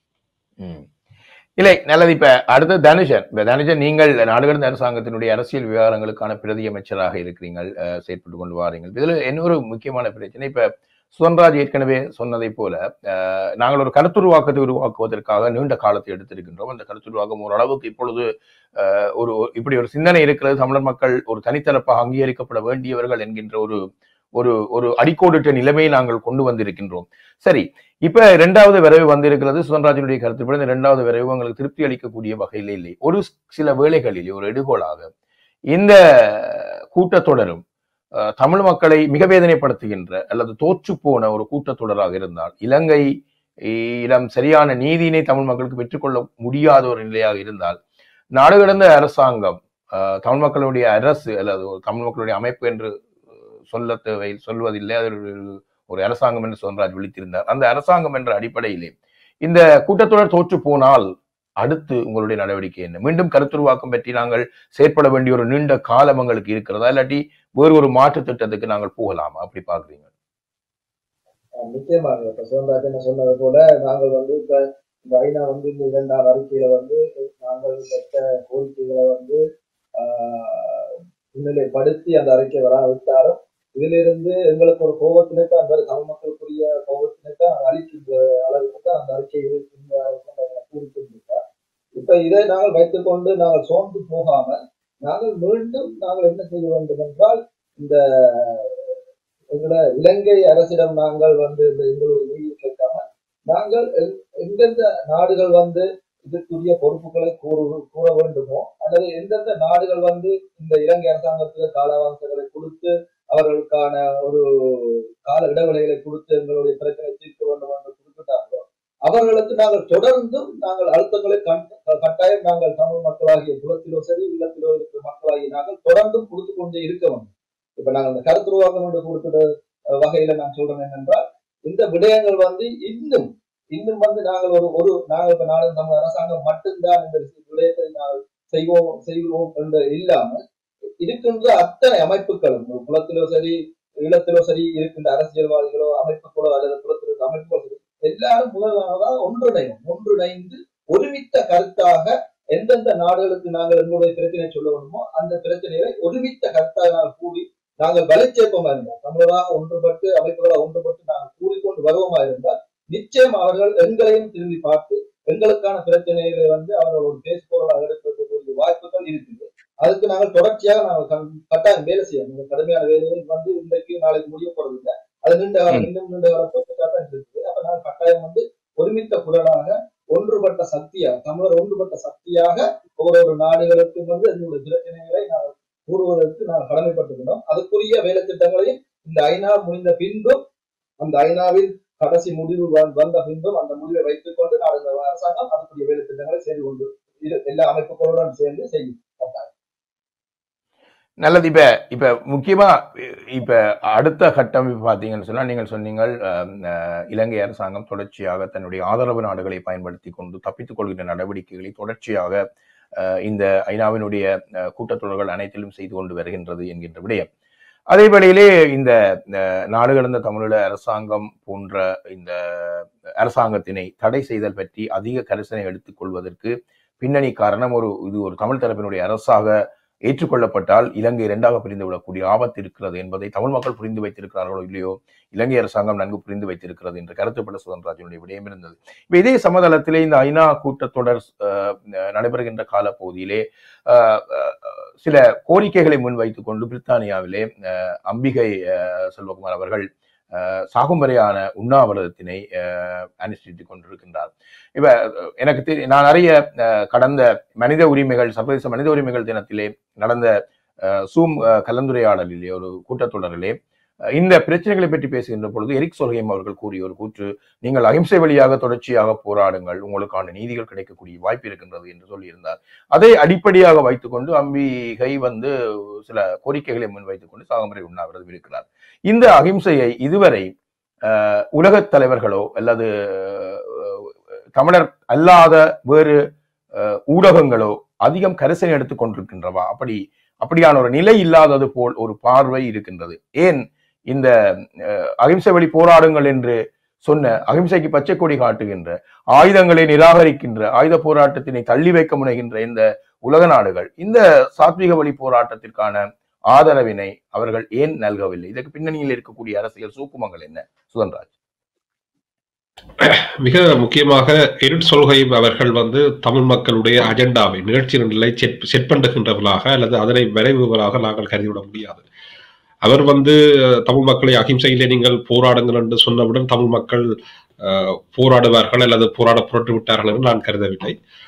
ம். இல்லை நல்லது இப்ப அடுத்து தனுஷன் இப்ப தனுஷன் நீங்கள் நாடுகடந்த அரசாங்கத்தினுடைய அரசியல் விவகாரங்களுக்கான பிரதி அமைச்சராக இருக்கிறீங்கள் அஹ், செயற்பட்டு கொண்டு வாரீங்கள் இதுல இன்னொரு முக்கியமான பிரச்சனை இப்ப சுவன்ராஜ் ஏற்கனவே சொன்னதை போல அஹ், நாங்கள் ஒரு கருத்துருவாக்கத்தை உருவாக்குவதற்காக நீண்ட காலத்தை எடுத்திருக்கின்றோம் அந்த கருத்துருவாக்கம் ஓரளவுக்கு இப்பொழுது அஹ், ஒரு இப்படி ஒரு சிந்தனை இருக்கிறது தமிழர் மக்கள் ஒரு தனித்தரப்பாக அங்கீகரிக்கப்பட வேண்டியவர்கள் என்கின்ற ஒரு ஒரு ஒரு அடிக்கோடிட்ட நிலைமையை நாங்கள் கொண்டு வந்திருக்கின்றோம் சரி இப்ப இரண்டாவது விரைவு வந்திருக்கிறது சுதன்ராஜனுடைய கருத்துப்படி இந்த இரண்டாவது விரைவு உங்களுக்கு திருப்தி அளிக்கக்கூடிய வகையில் இல்லை ஒரு சில வேளைகளில் ஒரு எடுகோலாக இந்த கூட்டத்தொடரும் அஹ், தமிழ் மக்களை மிக வேதனைப்படுத்துகின்ற அல்லது தோற்று போன ஒரு கூட்டத்தொடராக இருந்தால் இலங்கை இடம் சரியான நீதியினை தமிழ் மக்களுக்கு பெற்றுக்கொள்ள முடியாத ஒரு நிலையாக இருந்தால் நாடு கடந்த அரசாங்கம் அஹ், தமிழ் மக்களுடைய அரசு அல்லது ஒரு தமிழ் மக்களுடைய அமைப்பு என்று அஹ், சொல்ல தேவை சொல்வதில்லை அது ஒரு ஒரு அரசாங்கம் என்று சுவன்ராஜ் விழித்திருந்தார் அந்த அரசாங்கம் என்ற அடிப்படையிலே இந்த கூட்டத்தொடர் தோற்று போனால் அடுத்து உங்களுடைய நடவடிக்கை என்ன மீண்டும் கருத்துருவாக்கம் பற்றி நாங்கள் செயற்பட வேண்டிய ஒரு நீண்ட காலம் எங்களுக்கு இருக்கிறதா இல்லாட்டி வேறு ஒரு மாற்று திட்டத்துக்கு நாங்கள் போகலாமா அப்படி பாக்குறீங்க அஹ் நிச்சயமாக இப்ப சிவராஜன் சொன்னது போல நாங்கள் வந்து இப்ப இந்த ஐநா வந்து இந்த இரண்டாவது அறிக்கையில வந்து நாங்கள் பெற்ற கோரிக்கைகளை வந்து ஆஹ் முன்னிலைப்படுத்தி அந்த அறிக்கை வராவிட்டாலும் இதிலிருந்து எங்களுக்கு ஒரு கோபத்தினைத்தான் அந்த தமிழ் மக்களுக்குரிய கோபத்தினைத்தான் அது அளிக்கின்ற அளவுக்கு தான் அந்த அறிக்கை இருக்கின்ற கூறிக்கொண்டிருக்கார் இப்ப இதை நாங்கள் வைத்துக்கொண்டு நாங்கள் சோர்ந்து போகாமல் நாங்கள் மீண்டும் நாங்கள் என்ன செய்ய வேண்டும் என்றால் இந்த எங்களோட இலங்கை அரசிடம் நாங்கள் வந்து இந்த எங்களுடைய நீதியை கேட்காம நாங்கள் எ- எந்தெந்த நாடுகள் வந்து இதுக்குரிய பொறுப்புகளை கூறு கூற வேண்டுமோ அல்லது எந்தெந்த நாடுகள் வந்து இந்த இலங்கை அரசாங்கத்துக்கு கால அவகாசங்களை கொடுத்து அவர்களுக்கான ஒரு கால இடைவெளிகளை கொடுத்து எங்களுடைய பிரச்சனை தீர்க்க வேண்டும் என்று குறிப்பிட்டார்களோ அவர்களுக்கு நாங்கள் தொடர்ந்தும் நாங்கள் அழுத்தங்களை கண்- கட்டாயம் நாங்கள் தமிழ் மக்களாகிய குலத்திலோ சரி இல்லத்திலோ இருக்கிற மக்களாகிய நாங்கள் தொடர்ந்தும் கொடுத்து கொண்டே இருக்க வேண்டும் இப்ப நாங்கள் அந்த கருத்துருவாக்கம் என்று குறிப்பிட்ட அஹ், வகையில நான் சொல்றேன் என்னென்றால் இந்த விடயங்கள் வந்து இன்னும் இன்னும் வந்து நாங்கள் ஒரு ஒரு நாங்கள் இப்ப நாடு நம்ம அரசாங்கம் மட்டும்தான் இந்த விடயத்தை நாங்கள் செய்வோம் செய்வோம் என்று இல்லாமல் இருக்கின்ற அத்தனை அமைப்புகளும் ஒரு குலத்திலோ சரி ஈழத்திலோ சரி இருக்கின்ற அரசியல்வாதிகளோ அமைப்புகளோ அல்லது குலத்தில் இருக்க அமைப்புகளோ சரி எல்லாரும் முதலாவதாக ஒன்றிணையும் ஒன்றிணைந்து ஒருமித்த கருத்தாக எந்தெந்த நாடுகளுக்கு நாங்கள் எங்களுடைய பிரச்சனை சொல்ல வேண்டுமோ அந்த பிரச்சனைகளை ஒருமித்த கருத்தாக நாங்கள் கூடி நாங்கள் வலுச்சேர்ப்பமா இருந்தால் தமிழராக ஒன்றுபட்டு அமைப்புகளாக ஒன்றுபட்டு நாங்கள் கூறிக்கொண்டு வருவோமா இருந்தால் நிச்சயம் அவர்கள் எங்களையும் திரும்பி பார்த்து எங்களுக்கான பிரச்சனைகளை வந்து அவர்கள் ஒரு பேசுபொருளாக எடுப்பதற்குரிய வாய்ப்புகள் இருக்குது அதுக்கு நாங்கள் தொடர்ச்சியாக நாங்கள் கண்- கட்டாயம் வேலை செய்யணும் இந்த கடுமையான வேலைகள் வந்து இன்றைக்கு நாளைக்கு முடிய போறது இல்லை அது நீண்ட காலம் இன்னும் நீண்ட காலம் போட்டுட்டா தான் இருக்குது அப்ப நாங்கள் கட்டாயம் வந்து ஒருமித்த குரலாக ஒன்றுபட்ட சக்தியாக தமிழர் ஒன்றுபட்ட சக்தியாக ஒவ்வொரு நாடுகளுக்கு வந்து எங்களுடைய பிரச்சனைகளை நாங்கள் கூறுவதற்கு நாங்கள் கடமைப்பட்டிருக்கிறோம் அதுக்குரிய வேலை திட்டங்களையும் இந்த ஐநா முடிந்த பின்பும் அந்த ஐநாவில் கடைசி முடிவு வ- வந்த பின்பும் அந்த முடிவை வைத்துக் கொண்டு நாடு இந்த அரசாங்கம் அதுக்குரிய வேலை திட்டங்களை செய்து கொண்டு இரு- எல்லா அமைப்புகளுடன் சேர்ந்து செய்யும் கட்டாயம். நல்லது இப்ப இப்ப முக்கியமா இப்ப அடுத்த கட்டம் இப்ப பாத்தீங்கன்னு சொன்னா நீங்கள் சொன்னீங்கள் அஹ், அஹ், இலங்கை அரசாங்கம் தொடர்ச்சியாக தன்னுடைய ஆதரவு நாடுகளை பயன்படுத்தி கொண்டு தப்பித்துக் கொள்கின்ற நடவடிக்கைகளை தொடர்ச்சியாக அஹ், இந்த ஐநாவினுடைய அஹ், கூட்டத்தொடர்கள் அனைத்திலும் செய்து கொண்டு வருகின்றது என்கின்ற விடயம் அதே வேளையிலே இந்த அஹ், நாடு கடந்த தமிழீழ அரசாங்கம் போன்ற இந்த அரசாங்கத்தினை தடை செய்தல் பற்றி அதிக கரிசனை எடுத்துக் கொள்வதற்கு பின்னணி காரணம் ஒரு இது ஒரு தமிழ் தரப்பினுடைய அரசாக ஏற்றுக்கொள்ளப்பட்டால் இலங்கை இரண்டாக பிரிந்து விடக்கூடிய ஆபத்து இருக்கிறது என்பதை தமிழ் மக்கள் புரிந்து வைத்திருக்கிறார்களோ இல்லையோ இலங்கை அரசாங்கம் நன்கு புரிந்து வைத்திருக்கிறது என்று கருத்துப்பட்ட சுதந்திராஜனுடைய விடயம் இருந்தது இப்ப இதே சமதளத்திலே இந்த ஐநா கூட்டத்தொடர் அஹ், நடைபெறுகின்ற காலப்பகுதியிலே அஹ், அஹ், சில கோரிக்கைகளை முன்வைத்துக் கொண்டு பிரித்தானியாவிலே அஹ், அம்பிகை அஹ், செல்வகுமார் அவர்கள் அஹ், சாகும் வரையான உண்ணாவிரதத்தினை அஹ், அனுஷ்டித்துக் கொண்டிருக்கின்றார் இப்ப அஹ், எனக்கு தெரி- நான் அறிய அஹ், கடந்த மனித உரிமைகள் சர்வதேச மனித உரிமைகள் தினத்திலே நடந்த அஹ், சூம் அஹ், கலந்துரையாடலிலே ஒரு கூட்டத்தொடரிலே அஹ், இந்த பிரச்சனைகளை பற்றி பேசுகின்ற பொழுது எரிக் சொல்கையம் அவர்கள் கூறிய ஒரு கூற்று நீங்கள் அகிம்சை வழியாக தொடர்ச்சியாக போராடுங்கள் உங்களுக்கான நீதிகள் கிடைக்கக்கூடிய வாய்ப்பு இருக்கின்றது என்று சொல்லியிருந்தார் அதை அடிப்படையாக வைத்துக்கொண்டு அம்பிகை வந்து சில கோரிக்கைகளை முன்வைத்துக் கொண்டு சாகமரை உண்ணாவிரதம் இருக்கிறார் இந்த அகிம்சையை இதுவரை அஹ், உலகத் தலைவர்களோ அல்லது அஹ், தமிழர் அல்லாத வேறு அஹ், ஊடகங்களோ அதிகம் கரிசனை எடுத்துக் கொண்டிருக்கின்றவா அப்படி அப்படியான ஒரு நிலை இல்லாதது போல் ஒரு பார்வை இருக்கின்றது ஏன் இந்த அஹ், அகிம்சை வழி போராடுங்கள் என்று சொன்ன அகிம்சைக்கு பச்சை கொடி காட்டுகின்ற ஆயுதங்களை நிராகரிக்கின்ற ஆயுத போராட்டத்தினை தள்ளி வைக்க முனைகின்ற இந்த உலக நாடுகள் இந்த சாத்விக வழி போராட்டத்திற்கான ஆதரவினை அவர்கள் ஏன் நல்கவில்லை இதற்கு பின்னணியில் இருக்கக்கூடிய அரசியல் சூக்குமங்கள் என்ன சுதன்ராஜ் மிக முக்கியமாக எரிட் சொல்கையும் அவர்கள் வந்து தமிழ் மக்களுடைய அஜெண்டாவை நிகழ்ச்சி நிலை செட் செட் பண்ணுகின்றவர்களாக அல்லது அதனை விரைவுகளாக நாங்கள் கருதிவிட முடியாது அவர் வந்து தமிழ் மக்களை அகிம்சையிலே நீங்கள் போராடுங்கள் என்று சொன்னவுடன் தமிழ் மக்கள் அஹ், போராடுவார்கள் அல்லது போராட புரட்டு விட்டார்கள் என்று நான் கருதவில்லை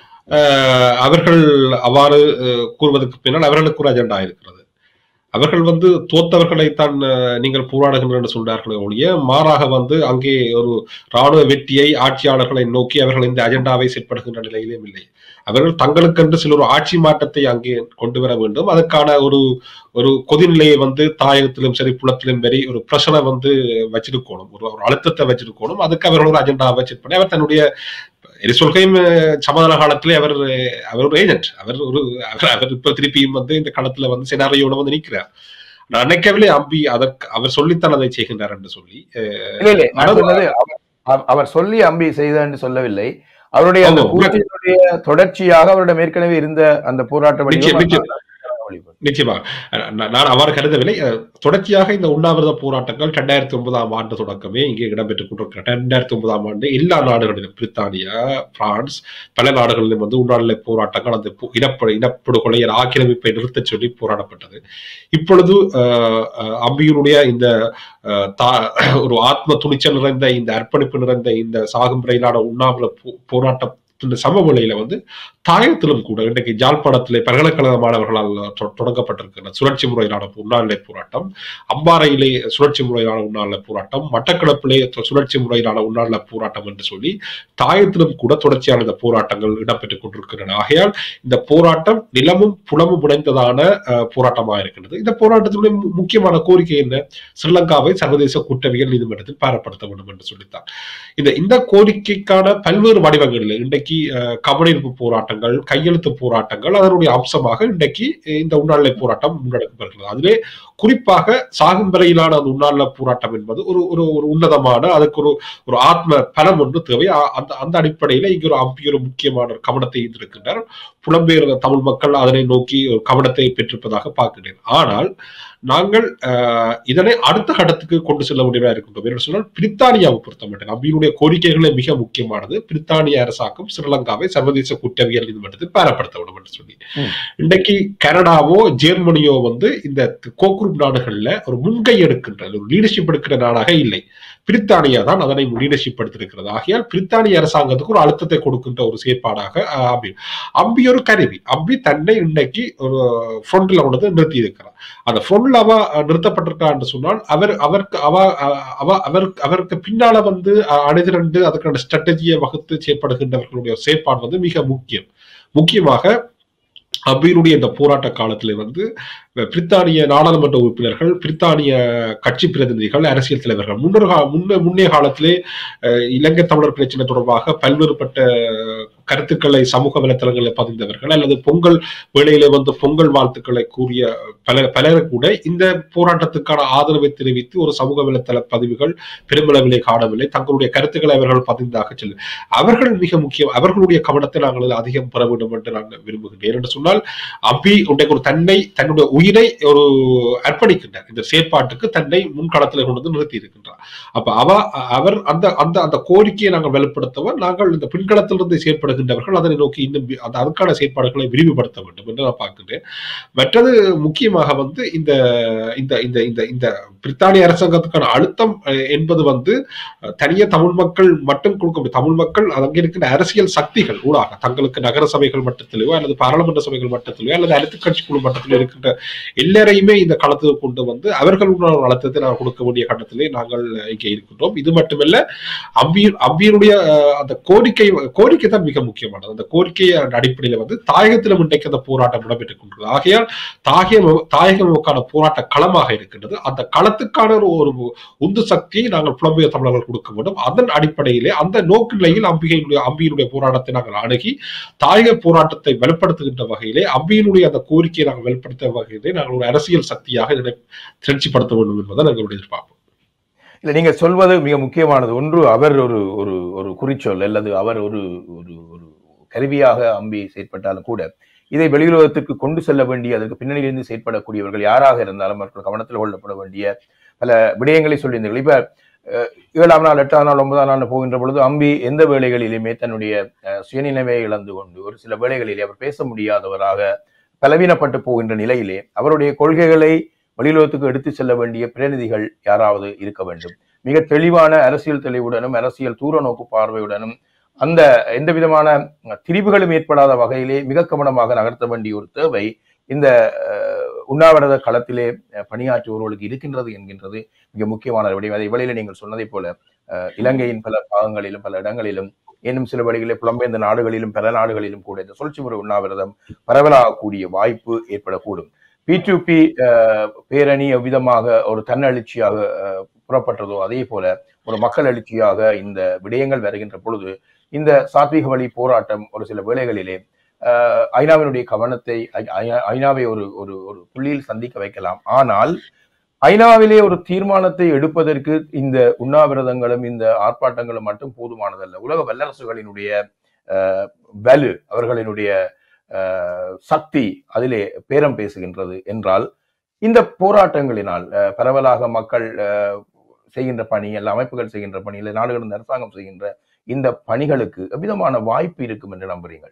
அஹ், அவர்கள் அவ்வாறு அஹ், கூறுவதற்கு பின்னால் அவர்களுக்கு ஒரு அஜெண்டா இருக்கிறது அவர்கள் வந்து தோத்தவர்களைத்தான் அஹ், நீங்கள் போராடுகின்றனர் என்று சொல்றார்களே ஒழிய மாறாக வந்து அங்கே ஒரு ராணுவ வெற்றியை ஆட்சியாளர்களை நோக்கி அவர்கள் இந்த அஜெண்டாவை செயற்படுகின்ற நிலையிலும் இல்லை அவர்கள் தங்களுக்கென்று சில ஒரு ஆட்சி மாற்றத்தை அங்கே கொண்டு வர வேண்டும் அதற்கான ஒரு ஒரு கொதிநிலையை வந்து தாயகத்திலும் சரி புலத்திலும் சரி ஒரு பிரஷனை வந்து வச்சிருக்கணும் ஒரு ஒரு அழுத்தத்தை வச்சிருக்கணும் அதுக்கு அவர்கள் ஒரு அஜெண்டாவை செட் பண்ணி அவர் தன்னுடைய எரிசொல்கையும் சமாதான காலத்திலே அவர் அவர் ஒரு ஏஜென்ட் அவர் ஒரு அவர் அவர் இப்ப திருப்பியும் வந்து இந்த களத்துல வந்து செனாரியோட வந்து நிற்கிறார் நான் நினைக்கவில்லை அம்பி அதற்கு அவர் சொல்லித்தான் அதை செய்கின்றார் என்று சொல்லி அஹ், இல்ல இல்ல நான் ஆனால் சொன்னது அவர்- அவர்- அவர் சொல்லி அம்பி செய்தார் என்று சொல்லவில்லை அவருடைய அந்த ஆமா. கூட்டத்தினுடைய தொடர்ச்சியாக அவரிடம் ஏற்கனவே இருந்த அந்த போராட்ட நிச்சயம், வடிவம் நிச்சயம். நிச்சயமாக அஹ் நான் நான் அவ்வாறு கருதவில்லை அஹ் தொடர்ச்சியாக இந்த உண்ணாவிரத போராட்டங்கள் ரெண்டாயிரத்தி ஒன்பதாம் ஆண்டு தொடக்கமே இங்கே இடம்பெற்றுக் கொண்டிருக்கிற ரெண்டாயிரத்தி ஒன்பதாம் ஆண்டு எல்லா நாடுகளிலும் பிரித்தானியா பிரான்ஸ் பல நாடுகளிலும் வந்து உண்ணாநிலை போராட்டங்கள் அந்த பு- இனப்படு இனப்படுகொலை ஆக்கிரமிப்பை நிறுத்தச் சொல்லி போராடப்பட்டது இப்பொழுது அஹ், அஹ், அம்பியூருடைய இந்த அஹ், தா- ஒரு ஆத்ம துணிச்சல் நிறைந்த இந்த அர்ப்பணிப்பு நிறைந்த இந்த சாகும் முறையிலான உண்ணாவிர போ- போராட்ட இந்த சமவெளியில வந்து தாயத்திலும் கூட இன்றைக்கு ஜாழ்ப்பாணத்திலே பல்கலைக்கழக மாணவர்களால் தொ- தொடங்கப்பட்டிருக்கிற சுழற்சி முறையிலான உண்ணாநிலை போராட்டம் அம்பாறையிலே சுழற்சி முறையிலான உண்ணாநிலை போராட்டம் மட்டக்களப்பிலே தொ- சுழற்சி முறையிலான உண்ணாநிலை போராட்டம் என்று சொல்லி தாயத்திலும் கூட தொடர்ச்சியான இந்த போராட்டங்கள் இடம்பெற்றுக் கொண்டிருக்கின்றன ஆகையால் இந்த போராட்டம் நிலமும் புலமும் இணைந்ததான அஹ், போராட்டமாக இருக்கின்றது இந்த போராட்டத்தினுடைய மு- முக்கியமான கோரிக்கை என்ன ஸ்ரீலங்காவை சர்வதேச குற்றவியல் நீதிமன்றத்தில் பாரப்படுத்த வேண்டும் என்று சொல்லித்தான் இந்த இந்த கோரிக்கைக்கான பல்வேறு வடிவங்களில் இன்றைக்கு அஹ், கவனிப்பு போராட்டங்கள் கையெழுத்து போராட்டங்கள் அதனுடைய அம்சமாக இன்றைக்கு அஹ், இந்த உண்ணாநிலை போராட்டம் முன்னெடுக்கப்படுகிறது அதிலே குறிப்பாக சாகும் வரையிலான அந்த உண்ணாநிலை போராட்டம் என்பது ஒரு ஒரு ஒரு உன்னதமான அதுக்கு ஒரு ஒரு ஆத்ம பலம் ஒன்று தேவை அ- அந்த அந்த அடிப்படையில இங்கு ஒரு அம்பி ஒரு முக்கியமான ஒரு கவனத்தை ஈர்த்திருக்கின்றார் புலம்பெயர் தமிழ் மக்கள் அதனை நோக்கி ஒரு கவனத்தை பெற்றிருப்பதாக பார்க்கிறேன் ஆனால் நாங்கள் அஹ், இதனை அடுத்த கட்டத்துக்கு கொண்டு செல்ல முடியவா இருக்கின்றோம் என்று சொன்னால் பிரித்தானியாவை பொறுத்தமட்டில் அம்பியினுடைய கோரிக்கைகளே மிக முக்கியமானது பிரித்தானிய அரசாங்கம் ஸ்ரீலங்காவை சர்வதேச குற்றவியல் நீதிமன்றத்தில் பாரப்படுத்த வேண்டும் என்று சொல்லி ம். இன்றைக்கு கனடாவோ ஜெர்மனியோ வந்து இந்த கோக்குரூப் நாடுகள்ல ஒரு முன்கை எடுக்கின்ற ஒரு லீடர்ஷிப் எடுக்கிற நாடாக இல்லை பிரித்தானியா தான் அதனை லீடர்ஷிப் எடுத்திருக்கிறது ஆகையால் பிரித்தானிய அரசாங்கத்துக்கு ஒரு அழுத்தத்தை கொடுக்கின்ற ஒரு செயற்பாடாக அஹ், அம்பி அம்பி ஒரு கருவி அம்பி தன்னை இன்னைக்கு ஒரு ஃப்ரண்ட்ல கொண்டு நிறுத்தி இருக்கிறார் அந்த ஃப்ரண்ட்ல அவ அஹ், நிறுத்தப்பட்டிருக்கா என்று சொன்னால் அவர் அவருக்கு அவ அஹ், அவ அவருக்கு அவருக்கு பின்னால வந்து அஹ், அணிதிரண்டு அதுக்கான ஸ்ட்ராட்டஜியை வகுத்து செயற்படுகின்றவர்களுடைய செயற்பாடு வந்து மிக முக்கியம் முக்கியமாக அபியினுடைய இந்த போராட்ட காலத்திலே வந்து பிரித்தானிய நாடாளுமன்ற உறுப்பினர்கள் பிரித்தானிய கட்சி பிரதிநிதிகள் அரசியல் தலைவர்கள் முன்னொரு கா- முன்ன முன்னைய காலத்திலே அஹ், இலங்கை தமிழர் பிரச்சனை தொடர்பாக பல்வேறுபட்ட கருத்துக்களை சமூக வலைத்தளங்களில் பதிந்தவர்கள் அல்லது பொங்கல் வேளையிலே வந்து பொங்கல் வாழ்த்துக்களை கூறிய பல பலர் கூட இந்த போராட்டத்துக்கான ஆதரவை தெரிவித்து ஒரு சமூக வலைத்தள பதிவுகள் பெருமளவிலே காணவில்லை தங்களுடைய கருத்துக்களை அவர்கள் பதிந்தாக சொல்லு அவர்கள் மிக முக்கியம் அவர்களுடைய கவனத்தை நாங்கள் அதிகம் பெற வேண்டும் என்று நான் விரும்புகின்றேன் என்று சொன்னால் அம்பி உண்டைக்கு ஒரு தன்னை தன்னுடைய உயிரை ஒரு அர்ப்பணிக்கின்றார் இந்த செயற்பாட்டுக்கு தன்னை முன்களத்தில் கொண்டு வந்து நிறுத்தி இருக்கின்றார் அப்ப அவ அவர் அந்த அந்த அந்த கோரிக்கையை நாங்கள் வெளிப்படுத்தவர் நாங்கள் இந்த பின்களத்திலிருந்து செயற்படுகின்றவர்கள் அதனை நோக்கி இன்னும் வி- அந்த அதுக்கான செயற்பாடுகளை விரிவுபடுத்த வேண்டும் என்று நான் பார்க்கின்றேன் மற்றது முக்கியமாக வந்து இந்த இந்த இந்த இந்த இந்த பிரித்தானிய அரசாங்கத்துக்கான அழுத்தம் அஹ், என்பது வந்து அஹ், தனியே தமிழ் மக்கள் மட்டும் கொடுக்க முடியும் தமிழ் மக்கள் அங்கே இருக்கின்ற அரசியல் சக்திகள் ஊடாக தங்களுக்கு நகர சபைகள் மட்டத்திலேயோ அல்லது பாராளுமன்ற சபைகள் மட்டத்திலேயோ அல்லது அடுத்த கட்சி குழு மட்டத்திலோ இருக்கின்ற எல்லாரையுமே இந்த களத்துக்கு கொண்டு வந்து அவர்களுடைய ஒரு அழுத்தத்தை நாங்கள் கொடுக்க வேண்டிய கட்டத்திலே நாங்கள் இங்கே இருக்கின்றோம் இது மட்டுமல்ல அம்பியூர் அம்பியருடைய அஹ், அந்த கோரிக்கை கோரிக்கை தான் மிக முக்கியமானது அந்த கோரிக்கை அடிப்படையில் வந்து தாயகத்திலும் இன்றைக்கு அந்த போராட்டம் இடம்பெற்றுக் கொண்டுள்ளது ஆகையால் தாயகம் தாயகமுக்கான போராட்ட களமாக இருக்கின்றது அந்த களத்துக்கான ஒரு ஒரு உந்து சக்தியை நாங்கள் புலம்பெயர் தமிழர்கள் கொடுக்க வேண்டும் அதன் அடிப்படையிலே அந்த நோக்கு நிலையில் அம்பிகையினுடைய அம்பியினுடைய போராட்டத்தை நாங்கள் அணுகி தாயக போராட்டத்தை வெளிப்படுத்துகின்ற வகையிலே அம்பியினுடைய அந்த கோரிக்கையை நாங்கள் வெளிப்படுத்த வகையிலே நாங்கள் ஒரு அரசியல் சக்தியாக இதனை திரட்சிப்படுத்த வேண்டும் என்பதை எங்களுடைய எதிர்பார்ப்பு இல்ல நீங்க சொல்வது மிக முக்கியமானது ஒன்று அவர் ஒரு ஒரு ஒரு குறிச்சொல் அல்லது அவர் ஒரு ஒரு ஒரு கருவியாக அம்பி செயற்பட்டாலும் கூட இதை வெளியுலகத்திற்கு கொண்டு செல்ல வேண்டிய அதற்கு பின்னணியிலிருந்து செயற்படக்கூடியவர்கள் யாராக இருந்தாலும் அவர்கள் கவனத்தில் கொள்ளப்பட வேண்டிய பல விடயங்களை சொல்லியிருந்தீர்கள் இப்ப அஹ், ஏழாம் நாள் எட்டாம் நாள் ஒன்பதாம் நாள் போகின்ற பொழுது அம்பி எந்த வேளைகளிலுமே தன்னுடைய அஹ், சுயநினைவை இழந்து கொண்டு ஒரு சில வேளைகளிலே அவர் பேச முடியாதவராக பலவீனப்பட்டு போகின்ற நிலையிலே அவருடைய கொள்கைகளை வெளியுலகத்துக்கு எடுத்து செல்ல வேண்டிய பிரதிநிதிகள் யாராவது இருக்க வேண்டும் மிக தெளிவான அரசியல் தெளிவுடனும் அரசியல் தூர நோக்கு பார்வையுடனும் அந்த எந்த விதமான திரிவுகளும் ஏற்படாத வகையிலே மிக கவனமாக நகர்த்த வேண்டிய ஒரு தேவை இந்த அஹ், உண்ணாவிரத களத்திலே அஹ், பணியாற்றுபவர்களுக்கு இருக்கின்றது என்கின்றது மிக முக்கியமான ஒரு விடயம் அதை வெளியில நீங்கள் சொன்னதைப் போல அஹ், இலங்கையின் பல பாகங்களிலும் பல இடங்களிலும் இன்னும் சில வழிகளிலே புலம்பெயர்ந்த நாடுகளிலும் பல நாடுகளிலும் கூட இந்த சுழற்சி முறை உண்ணாவிரதம் பரவலாகக்கூடிய வாய்ப்பு ஏற்படக்கூடும் பி டு பி பேரணி எவ்விதமாக ஒரு தன்னெழுச்சியாக அஹ், புறப்பட்டதோ அதே போல ஒரு மக்கள் எழுச்சியாக இந்த விடயங்கள் வருகின்ற பொழுது இந்த சாத்வீக வழி போராட்டம் ஒரு சில வேளைகளிலே அஹ், ஐநாவினுடைய கவனத்தை ஐ- ஐ- ஐநாவை ஒரு ஒரு ஒரு புள்ளியில் சந்திக்க வைக்கலாம் ஆனால் ஐநாவிலே ஒரு தீர்மானத்தை எடுப்பதற்கு இந்த உண்ணாவிரதங்களும் இந்த ஆர்ப்பாட்டங்களும் மட்டும் போதுமானதல்ல உலக வல்லரசுகளினுடைய அஹ், வலு அவர்களினுடைய அஹ், சக்தி அதிலே பேரம் பேசுகின்றது என்றால் இந்த போராட்டங்களினால் அஹ், பரவலாக மக்கள் அஹ், செய்கின்ற பணி அல்ல அமைப்புகள் செய்கின்ற பணி இல்லை நாடுகளின் அரசாங்கம் செய்கின்ற இந்த பணிகளுக்கு எவ்விதமான வாய்ப்பு இருக்கும் என்று நம்புறீங்கள்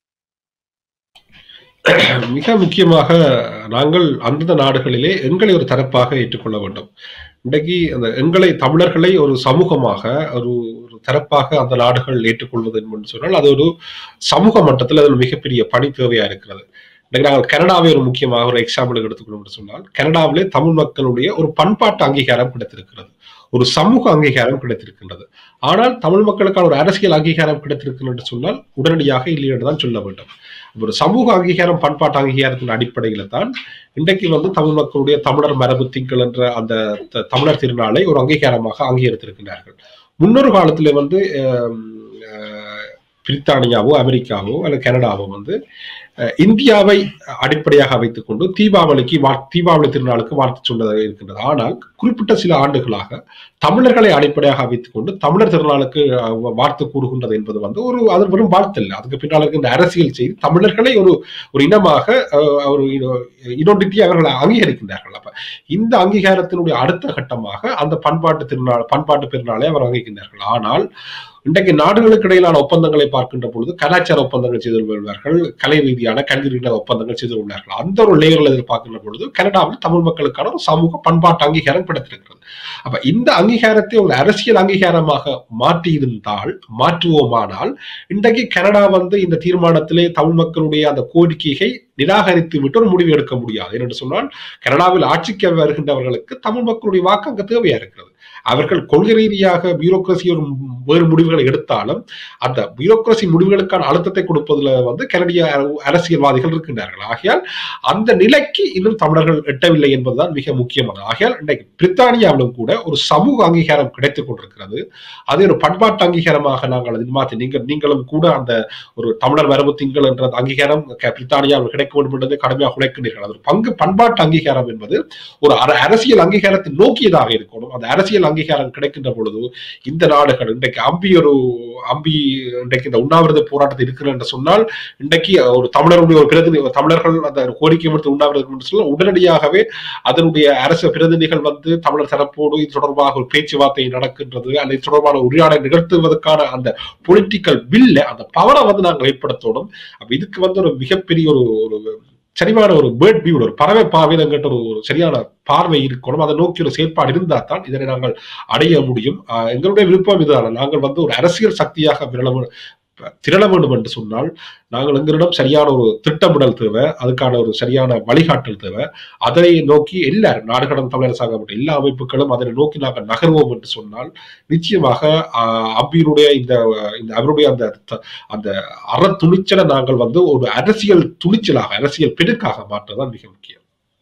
மிக முக்கியமாக நாங்கள் அந்தந்த நாடுகளிலே எங்களை ஒரு தரப்பாக ஏற்றுக்கொள்ள வேண்டும் இன்றைக்கு அந்த எங்களை தமிழர்களை ஒரு சமூகமாக ஒரு ஒரு தரப்பாக அந்த நாடுகள் ஏற்றுக்கொள்வது என்று சொன்னால் அது ஒரு சமூக மட்டத்தில் அது ஒரு மிகப்பெரிய பணி தேவையா இருக்கிறது இன்றைக்கு நாங்கள் கனடாவை ஒரு முக்கியமாக ஒரு எக்ஸாம்பிளுக்கு எடுத்துக்கணும் என்று சொன்னால் கனடாவிலே தமிழ் மக்களுடைய ஒரு பண்பாட்டு அங்கீகாரம் கிடைத்திருக்கிறது ஒரு சமூக அங்கீகாரம் கிடைத்திருக்கின்றது ஆனால் தமிழ் மக்களுக்கான ஒரு அரசியல் அங்கீகாரம் கிடைத்திருக்கிறது என்று சொன்னால் உடனடியாக இல்லை என்று தான் சொல்ல வேண்டும் ஒரு சமூக அங்கீகாரம் பண்பாட்டு அங்கீகாரத்தின் அடிப்படையில தான் இன்றைக்கு வந்து தமிழ் மக்களுடைய தமிழர் மரபு திங்கள் என்ற அந்த த- தமிழர் திருநாளை ஒரு அங்கீகாரமாக அங்கீகரித்திருக்கிறார்கள் முன்னொரு காலத்துல வந்து ஆம், ஆஹ், பிரித்தானியாவோ அமெரிக்காவோ அல்லது கனடாவோ வந்து அஹ், இந்தியாவை அடிப்படையாக வைத்துக்கொண்டு தீபாவளிக்கு வா தீபாவளி திருநாளுக்கு வாழ்த்து சொன்னதாக இருக்கின்றது ஆனால் குறிப்பிட்ட சில ஆண்டுகளாக தமிழர்களை அடிப்படையாக வைத்துக்கொண்டு தமிழர் திருநாளுக்கு அஹ், வாழ்த்து கூறுகின்றது என்பது வந்து ஒரு அது வெறும் வாழ்த்து இல்லை அதுக்கு பின்னால் இருக்கின்ற அரசியல் செய்தி தமிழர்களை ஒரு ஒரு இனமாக அஹ், ஒரு இனோடிட்டி அவர்கள் அங்கீகரிக்கின்றார்கள் அப்ப இந்த அங்கீகாரத்தினுடைய அடுத்த கட்டமாக அந்த பண்பாட்டு திருநாள் பண்பாட்டு பெருநாளை அவர் அங்கீகரிக்கின்றார்கள் ஆனால் இன்றைக்கு நாடுகளுக்கு இடையிலான ஒப்பந்தங்களை பார்க்கின்ற பொழுது கலாச்சார ஒப்பந்தங்கள் செய்து கொள்வார்கள் கலை ரீதியான கல்வி ரீதியான ஒப்பந்தங்கள் செய்து கொள்வார்கள் அந்த ஒரு லேயரில் இதில் பார்க்கின்ற பொழுது கனடாவில் தமிழ் மக்களுக்கான ஒரு சமூக பண்பாட்டு அங்கீகாரம் கிடைத்திருக்கிறது அப்ப இந்த அங்கீகாரத்தை ஒரு அரசியல் அங்கீகாரமாக மாற்றி இருந்தால் மாற்றுவோமானால் இன்றைக்கு கனடா வந்து இந்த தீர்மானத்திலே தமிழ் மக்களுடைய அந்த கோரிக்கையை நிராகரித்து விட்டு ஒரு முடிவு எடுக்க முடியாது என்று சொன்னால் கனடாவில் ஆட்சிக்கு வருகின்றவர்களுக்கு தமிழ் மக்களுடைய வாக்கு அங்கு தேவையா இருக்கிறது அவர்கள் கொள்கை ரீதியாக பியூரோக்ரசி ஒரு வேறு முடிவுகளை எடுத்தாலும் அந்த பியூரோக்ரசி முடிவுகளுக்கான அழுத்தத்தை கொடுப்பதில் வந்து கனடிய அர- அரசியல்வாதிகள் இருக்கின்றார்கள் ஆகையால் அந்த நிலைக்கு இன்னும் தமிழர்கள் எட்டவில்லை என்பதுதான் மிக முக்கியமானது ஆகையால் இன்றைக்கு பிரித்தானியாவிலும் கூட ஒரு சமூக அங்கீகாரம் கிடைத்துக் கொண்டிருக்கிறது அது ஒரு பண்பாட்டு அங்கீகாரமாக நாங்கள் அது மாற்றி நீங்கள் நீங்களும் கூட அந்த ஒரு தமிழர் வரவு திங்கள் என்ற அந்த அங்கீகாரம் க- பிரித்தானியாவில் கிடைக்க வேண்டும் என்பதை கடுமையாக உழைக்கின்றீர்கள் அது ஒரு பங்கு பண்பாட்டு அங்கீகாரம் என்பது ஒரு அர- அரசியல் அங்கீகாரத்தை நோக்கியதாக இருக்கணும் அந்த அரசியல் அங்கீகாரம் கிடைக்கின்ற பொழுது இந்த நாடுகள் இன்றைக்கு அம்பி ஒரு அம்பி இன்றைக்கு இந்த உண்ணாவிரத போராட்டத்தில் இருக்கிறது என்று சொன்னால் இன்றைக்கு ஒரு தமிழருடைய ஒரு பிரதிநிதி தமிழர்கள் அந்த கோரிக்கை விடுத்து உண்ணாவிரதம் என்று சொல்ல உடனடியாகவே அதனுடைய அரசு பிரதிநிதிகள் வந்து தமிழர் தரப்போடு இது தொடர்பாக ஒரு பேச்சுவார்த்தை நடக்கின்றது அல்லது இது தொடர்பான உரையாடலை நிகழ்த்துவதற்கான அந்த பொலிட்டிக்கல் வில்ல அந்த பவரை வந்து நாங்கள் ஏற்படுத்தணும் அப்ப இதுக்கு வந்து ஒரு மிகப்பெரிய ஒரு ஒரு சரியான ஒரு பேர்ட் வியூ ஒரு பறவை பார்வையிலங்கிட்ட ஒரு ஒரு சரியான பார்வை இருக்கணும் அதை நோக்கி ஒரு செயற்பாடு இருந்தால் தான் இதனை நாங்கள் அடைய முடியும் ஆஹ் எங்களுடைய விருப்பம் இதுதான் நாங்கள் வந்து ஒரு அரசியல் சக்தியாக விரல வே- திரள வேண்டும் என்று சொன்னால் நாங்கள் எங்களிடம் சரியான ஒரு திட்டமிடல் தேவை அதுக்கான ஒரு சரியான வழிகாட்டல் தேவை அதை நோக்கி எல்லாரும் நாடுகடன் தமிழரசாகப்பட்ட எல்லா அமைப்புகளும் அதனை நோக்கி நாங்கள் நகர்வோம் என்று சொன்னால் நிச்சயமாக ஆஹ் அம்பியினுடைய இந்த இந்த அவருடைய அந்த த- அந்த அற துணிச்சலை நாங்கள் வந்து ஒரு அரசியல் துணிச்சலாக அரசியல் பெருக்காக மாற்றதான் மிக முக்கியம்